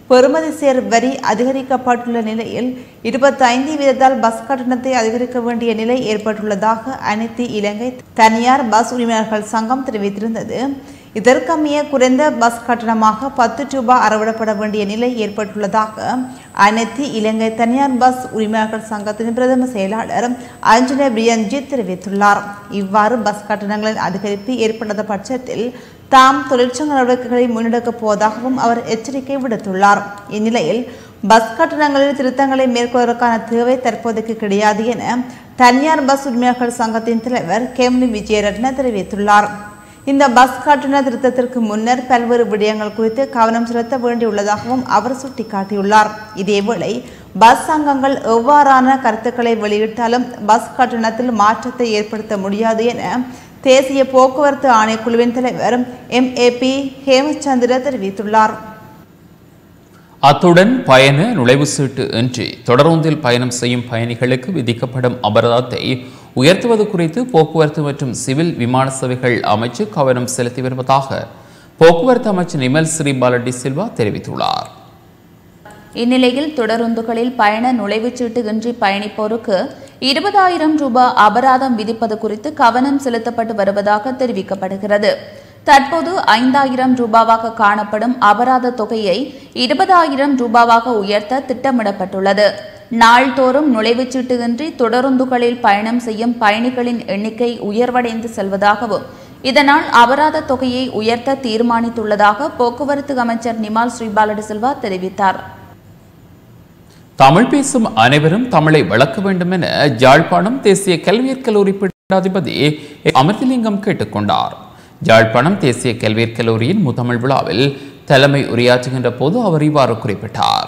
பெறுமதி சேர் வரி அதிகரிக்கப்பட்டுள்ள நிலையில் இருபத்தைந்து வீதத்தால் பஸ் கட்டணத்தை அதிகரிக்க வேண்டிய நிலை ஏற்பட்டுள்ளதாக அனைத்து இலங்கை தனியார் பஸ் உரிமையாளர்கள் சங்கம் தெரிவித்திருந்தது இதற்கமைய குறைந்த பஸ் கட்டணமாக பத்து ரூபாய் அறவிடப்பட வேண்டிய நிலை ஏற்பட்டுள்ளதாக அனைத்து இலங்கை தனியார் பஸ் உரிமையாளர்கள் சங்கத்தின் பிரதம செயலாளர் அஞ்சன பிரியன்ஜித் தெரிவித்துள்ளார் இவ்வாறு பஸ் கட்டணங்களின் அதிகரிப்பு ஏற்படாத பட்சத்தில் தாம் தொழிற்சங்க நடவடிக்கைகளை முன்னெடுக்கப் போவதாகவும் அவர் எச்சரிக்கை விடுத்துள்ளார் இந்நிலையில் பஸ் கட்டணங்களில் திருத்தங்களை மேற்கொள்வதற்கான தேவை தற்போதைக்கு கிடையாது என தனியார் பஸ் உரிமையாளர்கள் சங்கத்தின் தலைவர் கேம்னி விஜயரட்ன தெரிவித்துள்ளார் இந்த பஸ் கட்டண திருத்தத்திற்கு முன்னர் பல்வேறு விடயங்கள் குறித்து கவனம் செலுத்த வேண்டியுள்ளதாகவும் அவர் சுட்டிக்காட்டியுள்ளார் இதேவேளை பஸ் சங்கங்கள் எவ்வாறான கருத்துக்களை வெளியிட்டாலும் பஸ் கட்டணத்தில் மாற்றத்தை ஏற்படுத்த முடியாது என தேசிய போக்குவரத்து ஆணைக்குழுவின் தலைவர் எம் ஏ பி ஹேமச்சந்திர தெரிவித்துள்ளார் அத்துடன் பயண நுழைவுச் சீட்டு இன்றி தொடர்ந்தில் பயணம் செய்யும் பயணிகளுக்கு விதிக்கப்படும் அபராதத்தை உயர்த்துவது குறித்து போக்குவரத்து மற்றும் சிவில் விமான சேவைகள் அமைச்சு கவனம் செலுத்தி வருவதாக போக்குவரத்து அமைச்சர் நிமல் ஸ்ரீபாலடி சில்வா தெரிவித்துள்ளார் இந்நிலையில் தொடருந்துகளில் பயண நுழைவுச்சீட்டு இன்றி பயணிப்போருக்கு இருபதாயிரம் ரூபாய் அபராதம் விதிப்பது குறித்து கவனம் செலுத்தப்பட்டு வருவதாக தெரிவிக்கப்படுகிறது தற்போது ஐந்தாயிரம் ரூபாவாக காணப்படும் அபராத தொகையை இருபதாயிரம் ரூபாவாக உயர்த்த திட்டமிடப்பட்டுள்ளது நாள்தோறும் நுழைவுச்சீட்டு இன்றி தொடருந்துகளில் பயணம் செய்யும் பயணிகளின் எண்ணிக்கை உயர்வடைந்து செல்வதாகவும் இதனால் அபராத தொகையை உயர்த்த தீர்மானித்துள்ளதாக போக்குவரத்து அமைச்சர் நிமால் ஸ்ரீபாலடி சில்வா தெரிவித்தார் தமிழ் பேசும் அனைவரும் தமிழை வளர்க்க வேண்டும் என யாழ்ப்பாணம் தேசிய கல்வியற் கல்லூரி பீடாதிபதி அமிர்தலிங்கம் கேட்டுக்கொண்டார் யாழ்ப்பாணம் தேசிய கல்வியற் கல்லூரியின் முத்தமிழ் விழாவில் தலைமை உரையாற்றுகின்ற போது அவர் இவ்வாறு குறிப்பிட்டார்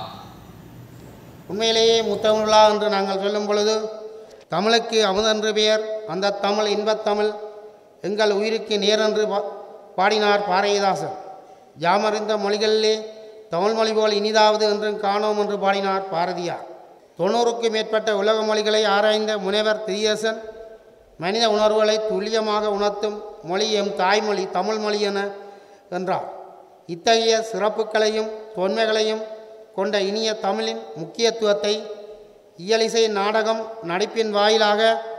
உண்மையிலேயே முத்தமிழ் விழா என்று நாங்கள் சொல்லும் பொழுது தமிழுக்கு அமுதென்று பெயர் அந்த தமிழ் இன்பத்தமிழ் எங்கள் உயிருக்கு நேரென்று பா- பாடினார் பாரதிதாசன் யாமறிந்த மொழிகளிலே தமிழ் மொழி போல் இனிதாவது என்றும் காணோம் என்று பாடினார் பாரதியார் தொண்ணூறுக்கும் மேற்பட்ட உலக மொழிகளை ஆராய்ந்த முனைவர் திரியசன் மனித உணர்வுகளை துல்லியமாக உணர்த்தும் மொழி எம் தாய்மொழி தமிழ் மொழி என என்றார் இத்தகைய சிறப்புகளையும் தொன்மைகளையும் கொண்ட இனிய தமிழின் முக்கியத்துவத்தை இயலிசை நாடகம் நடிப்பின் வாயிலாக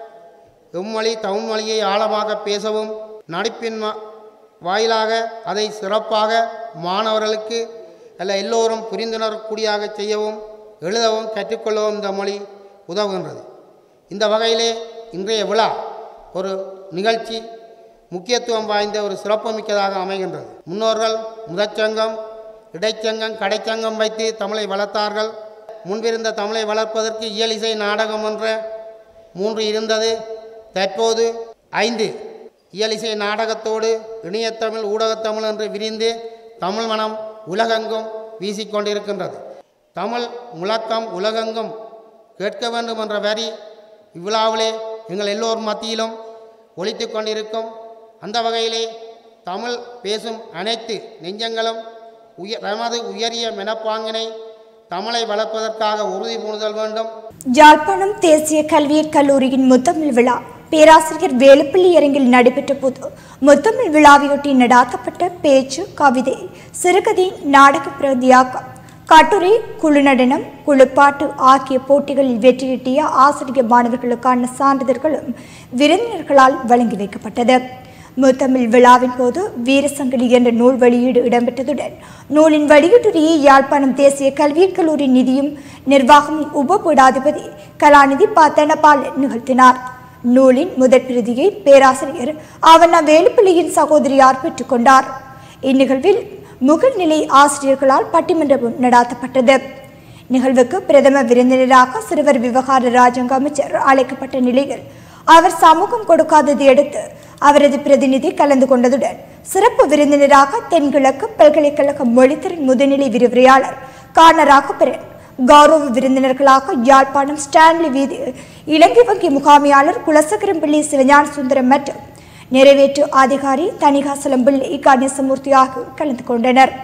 எம்மொழி தமிழ் மொழியை ஆழமாக பேசவும் நடிப்பின் வா- வாயிலாக அதை சிறப்பாக மாணவர்களுக்கு அல்ல எல்லோரும் புரிந்துணரக்கூடியாக செய்யவும் எழுதவும் கற்றுக்கொள்ளவும் இந்த மொழி உதவுகின்றது இந்த வகையிலே இன்றைய விழா ஒரு நிகழ்ச்சி முக்கியத்துவம் வாய்ந்த ஒரு சிறப்புமிக்கதாக அமைகின்றது முன்னோர்கள் முதற்சங்கம் இடைச்சங்கம் கடைச்சங்கம் வைத்து தமிழை வளர்த்தார்கள் முன்பிருந்த தமிழை வளர்ப்பதற்கு இயலிசை நாடகம் என்ற மூன்று இருந்தது தற்போது ஐந்து இயலிசை நாடகத்தோடு இணையத்தமிழ் ஊடகத்தமிழ் என்று விரிந்து தமிழ் மனம் உலகெங்கும் வீசிக்கொண்டிருக்கின்றது தமிழ் முழக்கம் உலகெங்கும் கேட்க வேண்டும் என்ற வரி இவ்விழாவிலே எங்கள் எல்லோர் மத்தியிலும் ஒலித்து கொண்டிருக்கும் அந்த வகையிலே தமிழ் பேசும் அனைத்து நெஞ்சங்களும் உய தமது உயரிய மெனப்பாங்கினை தமிழை வளர்ப்பதற்காக உறுதி பூணுதல் வேண்டும் யாழ்ப்பாணம் தேசிய கல்வியற் கல்லூரியின் முத்தமிழ் விழா பேராசிரியர் வேலுப்பிள்ளி அரங்கில் நடைபெற்ற போது முத்தமிழ் விழாவையொட்டி நடாத்தப்பட்ட பேச்சு கவிதை சிறுகதை நாடக பிரதியாக்கம் கட்டுரை குழு நடனம் குழுப்பாட்டு ஆகிய போட்டிகளில் வெற்றியீட்டிய ஆசிரியர் மாணவர்களுக்கான சான்றிதழ்களும் விருந்தினர்களால் வழங்கி வைக்கப்பட்டது முத்தமிழ் விழாவின் போது வீரசங்கிலி என்ற நூல் வெளியீடு இடம்பெற்றதுடன் நூலின் வெளியீட்டுரையை யாழ்ப்பாணம் தேசிய கல்வியற் கல்லூரி நிதியும் நிர்வாகமும் உபபீடாதிபதி கலாநிதி ப தனபால் நிகழ்த்தினார் நூலின் முதற் பிரதியை பேராசிரியர் அவனா வேலுப்பிள்ளையின் சகோதரியார் பெற்றுக்கொண்டார் இந்நிகழ்வில் முகழ்நிலை ஆசிரியர்களால் பட்டிமன்றமும் நடாத்தப்பட்டது நிகழ்வுக்கு பிரதம விருந்தினராக சிறுவர் விவகார ராஜாங்க அமைச்சர் அழைக்கப்பட்ட நிலையில் அவர் சமூகம் கொடுக்காததை அடுத்து அவரது பிரதிநிதி கலந்து கொண்டதுடன் சிறப்பு விருந்தினராக தென்கிழக்கு பல்கலைக்கழக மொழித்திறன் முதுநிலை விரிவுரையாளர் கானராகபெரன் கௌரவ விருந்தினர்களாக யாழ்ப்பாணம் ஸ்டான்லி வீதி இலங்கை வங்கி முகாமியாளர் குலசகரம்பிள்ளி சிவஞான சுந்தரம் மற்றும் நிறைவேற்று அதிகாரி தணிகாசலம் பிள்ளை கணேசமூர்த்தி ஆகியோர் கலந்து கொண்டனர்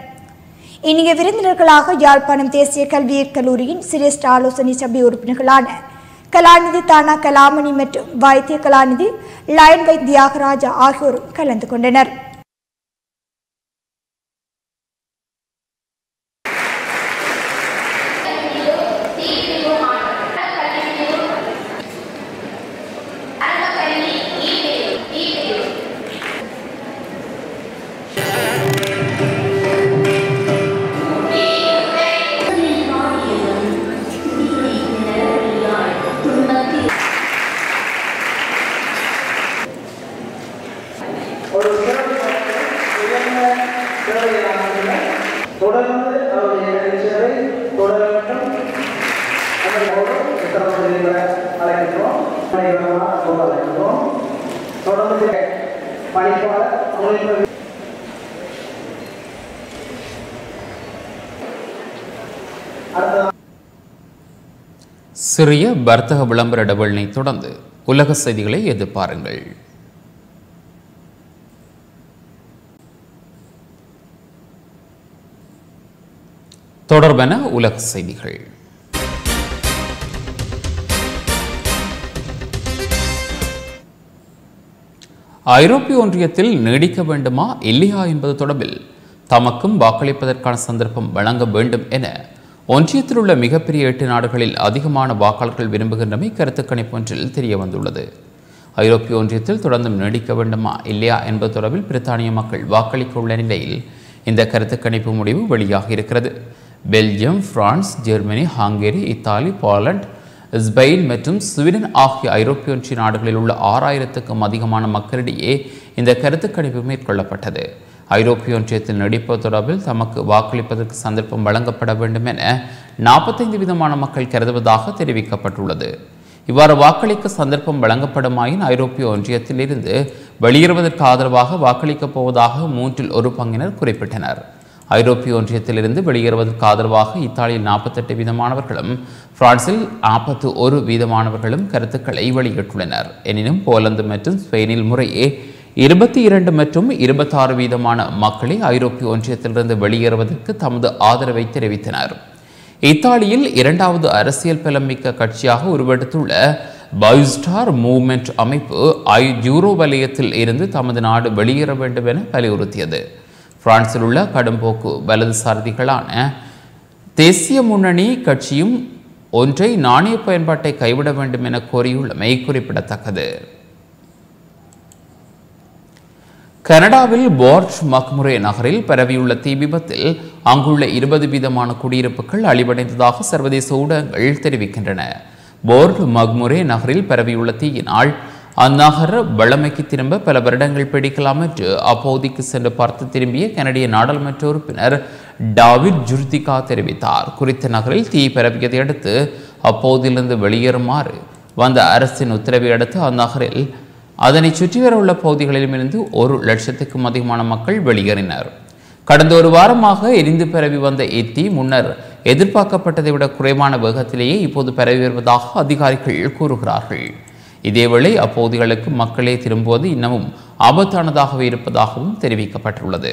இனிய விருந்தினர்களாக யாழ்ப்பாணம் தேசிய கல்வியற் கல்லூரியின் சிரேஷ்ட ஆலோசனை சபை உறுப்பினர்களான கலாநிதி தானா கலாமணி மற்றும் வைத்திய கலாநிதி லயன் வை தியாகராஜா ஆகியோரும் கலந்து கொண்டனர் அழைக்கின்றோம் அழைக்கின்றோம் தொடர்ந்து பணிப்பாளர் அமைப்பு சிறிய வர்த்தக விளம்பர இடைவெளியை தொடர்ந்து உலக செய்திகளை எதிர்பாருங்கள் தொடர்பென உலக செய்திகள் ஐரோப்பிய ஒன்றியத்தில் நீடிக்க வேண்டுமா இல்லையா என்பது தொடர்பில் தமக்கும் வாக்களிப்பதற்கான சந்தர்ப்பம் வழங்க வேண்டும் என ஒன்றியத்தில் உள்ள மிகப்பெரிய எட்டு நாடுகளில் அதிகமான வாக்காளர்கள் விரும்புகின்றமை கருத்து கணிப்பு ஒன்றில் தெரிய வந்துள்ளது ஐரோப்பிய ஒன்றியத்தில் தொடர்ந்தும் நீடிக்க வேண்டுமா இல்லையா என்பது தொடர்பில் பிரித்தானிய மக்கள் வாக்களிக்க உள்ள நிலையில் இந்த கருத்து கணிப்பு முடிவு வெளியாகி இருக்கிறது Belgium France Germany Hungary Italy Poland Spain மற்றும் ஸ்வீடன் ஆகிய ஐரோப்பிய ஒன்றிய நாடுகளில் உள்ள ஆறாயிரத்துக்கும் அதிகமான மக்களிடையே இந்த கருத்து கணிப்பு மேற்கொள்ளப்பட்டது ஐரோப்பிய ஒன்றியத்தில் நீடிப்பது தொடர்பில் தமக்கு வாக்களிப்பதற்கு சந்தர்ப்பம் வழங்கப்பட வேண்டும் என நாற்பத்தைந்து விதமான மக்கள் கருதுவதாக தெரிவிக்கப்பட்டுள்ளது இவ்வாறு வாக்களிக்க சந்தர்ப்பம் வழங்கப்படுமாயின் ஐரோப்பிய ஒன்றியத்தில் இருந்து வெளியேறுவதற்கு ஆதரவாக வாக்களிக்கப் போவதாக மூன்றில் ஒரு பங்கினர் குறிப்பிட்டனர் ஐரோப்பிய ஒன்றியத்திலிருந்து வெளியேறுவதற்கு ஆதரவாக இத்தாலியில் நாற்பத்தெட்டு வீதமானவர்களும் பிரான்சில் நாற்பத்தி ஒரு வீதமானவர்களும் கருத்துக்களை வெளியிட்டுள்ளனர் எனினும் போலந்து மற்றும் ஸ்பெயினில் முறையே இருபத்தி இரண்டு மற்றும் இருபத்தாறு வீதமான மக்களே ஐரோப்பிய ஒன்றியத்திலிருந்து வெளியேறுவதற்கு தமது ஆதரவை தெரிவித்தனர் இத்தாலியில் இரண்டாவது அரசியல் பலமிக்க கட்சியாக உருவெடுத்துள்ள பைஸ்டார் மூவ்மெண்ட் அமைப்பு ஐ யூரோ வலயத்தில் இருந்து தமது நாடு வெளியேற வேண்டும் என வலியுறுத்தியது பிரான்சில் உள்ள கடும்போக்கு வலதுசாரிகளான தேசிய முன்னணி கட்சியும் ஒன்றை நாணய பயன்பாட்டை கைவிட வேண்டும் என கோரியுள்ளமை குறிப்பிடத்தக்கது கனடாவில் போர்ட் மக்முரே நகரில் பரவியுள்ள தீ விபத்தில் அங்குள்ள இருபது வீதமான குடியிருப்புகள் அழிவடைந்ததாக சர்வதேச ஊடகங்கள் தெரிவிக்கின்றன போர்ட் மக்முரே நகரில் பரவியுள்ள தீயினால் அந்நகர் வளமைக்கு திரும்ப பல வருடங்கள் பிடிக்கலாம் என்று அப்போதைக்கு சென்று பார்த்து திரும்பிய கனடிய நாடாளுமன்ற உறுப்பினர் டாவிட் ஜுர்திகா தெரிவித்தார் குறித்த நகரில் தீ பரவியதை அடுத்து அப்போதிலிருந்து வெளியேறுமாறு வந்த அரசின் உத்தரவை அடுத்து அந்நகரில் அதனை சுற்றி வர உள்ள பகுதிகளிலுமிருந்து ஒரு லட்சத்துக்கும் அதிகமான மக்கள் வெளியேறினர் கடந்த ஒரு வாரமாக எரிந்து பரவி வந்த இத்தீ முன்னர் எதிர்பார்க்கப்பட்டதை விட குறைவான வேகத்திலேயே இப்போது பரவி வருவதாக அதிகாரிகள் கூறுகிறார்கள் இதேவேளை அப்பகுதிகளுக்கு மக்களே திரும்புவது இன்னமும் ஆபத்தானதாகவே இருப்பதாகவும் தெரிவிக்கப்பட்டுள்ளது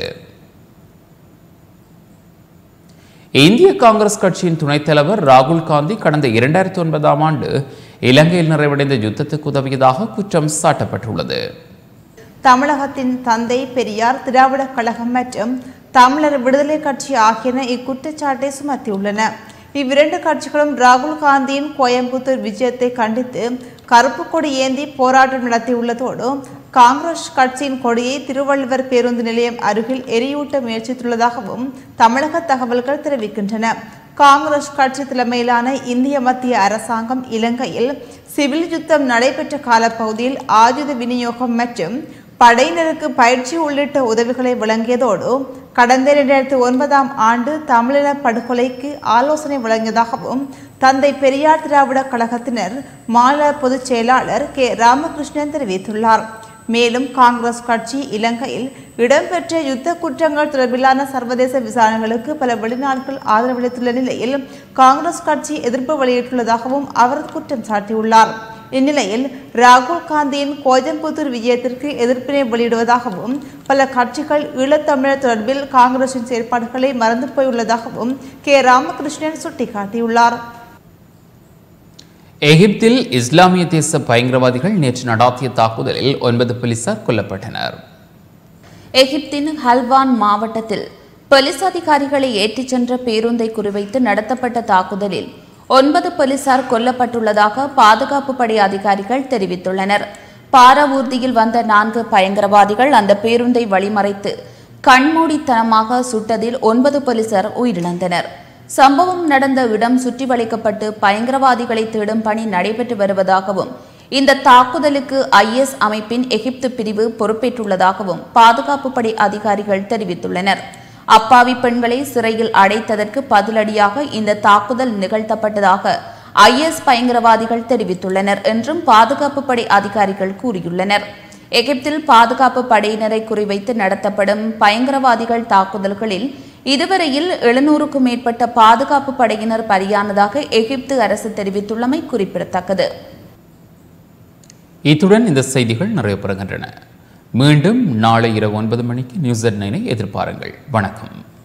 இந்திய காங்கிரஸ் கட்சியின் துணைத் தலைவர் ராகுல் காந்தி கடந்த இரண்டாயிரத்தி ஒன்பதாம் ஆண்டு இலங்கையில் நிறைவடைந்த யுத்தத்துக்கு உதவியதாக குற்றம் சாட்டப்பட்டுள்ளது தமிழகத்தின் தந்தை பெரியார் திராவிடர் கழகம் மற்றும் தமிழர் விடுதலை கட்சி ஆகியன இக்குற்றச்சாட்டை சுமத்தியுள்ளன இவ்விரண்டு கட்சிகளும் ராகுல் காந்தியின் கோயம்புத்தூர் விஜயத்தை கண்டித்து கருப்பு கொடி ஏந்தி போராட்டம் நடத்தியுள்ளதோடு காங்கிரஸ் கட்சியின் கொடியை திருவள்ளுவர் பேருந்து நிலையம் அருகில் எரியூட்ட முயற்சித்துள்ளதாகவும் தமிழக தகவல்கள் தெரிவிக்கின்றன காங்கிரஸ் கட்சி தலைமையிலான இந்திய மத்திய அரசாங்கம் இலங்கையில் சிவில் யுத்தம் நடைபெற்ற காலப்பகுதியில் ஆயுத விநியோகம் மற்றும் படையினருக்கு பயிற்சி உள்ளிட்ட உதவிகளை வழங்கியதோடு கடந்த இரண்டாயிரத்தி ஒன்பதாம் ஆண்டு தமிழின படுகொலைக்கு ஆலோசனை வழங்கியதாகவும் தந்தை பெரியார் திராவிட கழகத்தினர் மாநில பொதுச் செயலாளர் கே ராமகிருஷ்ணன் தெரிவித்துள்ளார் மேலும் காங்கிரஸ் கட்சி இலங்கையில் இடம்பெற்ற யுத்த குற்றங்கள் தொடர்பிலான சர்வதேச விசாரணைகளுக்கு பல வெளிநாடுகள் ஆதரவளித்துள்ள நிலையில் காங்கிரஸ் கட்சி எதிர்ப்பு வெளியிட்டுள்ளதாகவும் அவர் குற்றம் சாட்டியுள்ளார் இந்நிலையில் ராகுல் காந்தியின் கோஜம்புத்தூர் விஜயத்திற்கு எதிர்ப்பினை வெளியிடுவதாகவும் பல கட்சிகள் ஈழத்தமிழர் தொடர்பில் காங்கிரசின் செயற்பாடுகளை மறந்து போயுள்ளதாகவும் கே ராமகிருஷ்ணன் சுட்டிக்காட்டியுள்ளார் எகிப்தில் இஸ்லாமிய தேச பயங்கரவாதிகள் நேற்று நடாத்திய தாக்குதலில் ஒன்பது போலீசார் கொல்லப்பட்டனர் எகிப்தின் ஹல்வான் மாவட்டத்தில் போலீஸ் அதிகாரிகளை ஏற்றிச் சென்ற பேருந்தை குறிவைத்து நடத்தப்பட்ட தாக்குதலில் ஒன்பது போலீசார் கொல்லப்பட்டுள்ளதாக பாதுகாப்பு படை அதிகாரிகள் தெரிவித்துள்ளனர் பாரவூர்தியில் வந்த நான்கு பயங்கரவாதிகள் அந்த பேருந்தை வழிமறைத்து கண்மூடித்தனமாக சுட்டதில் ஒன்பது போலீசார் உயிரிழந்தனர் சம்பவம் நடந்த இடம் சுற்றி வளைக்கப்பட்டு பயங்கரவாதிகளை தேடும் பணி நடைபெற்று வருவதாகவும் இந்த தாக்குதலுக்கு ஐஎஸ் அமைப்பின் எகிப்து பிரிவு பொறுப்பேற்றுள்ளதாகவும் பாதுகாப்பு படை அதிகாரிகள் தெரிவித்துள்ளனர் அப்பாவி பெண்களை சிறையில் அடைத்ததற்கு பதிலடியாக இந்த தாக்குதல் நிகழ்த்தப்பட்டதாக ஐஎஸ் பயங்கரவாதிகள் தெரிவித்துள்ளனர் என்றும் பாதுகாப்பு படை அதிகாரிகள் கூறியுள்ளனர் எகிப்தில் பாதுகாப்பு படையினரை குறிவைத்து நடத்தப்படும் பயங்கரவாதிகள் தாக்குதல்களில் இதுவரையில் எழுநூறுக்கும் மேற்பட்ட பாதுகாப்பு படையினர் பலியானதாக எகிப்து அரசு தெரிவித்துள்ளமை குறிப்பிடத்தக்கது இத்துடன் இந்த செய்திகள் நிறைவு பெறுகின்றன மீண்டும் நாளை இரவு ஒன்பது மணிக்கு நியூஸ் நைனை எதிர்பாருங்கள் வணக்கம்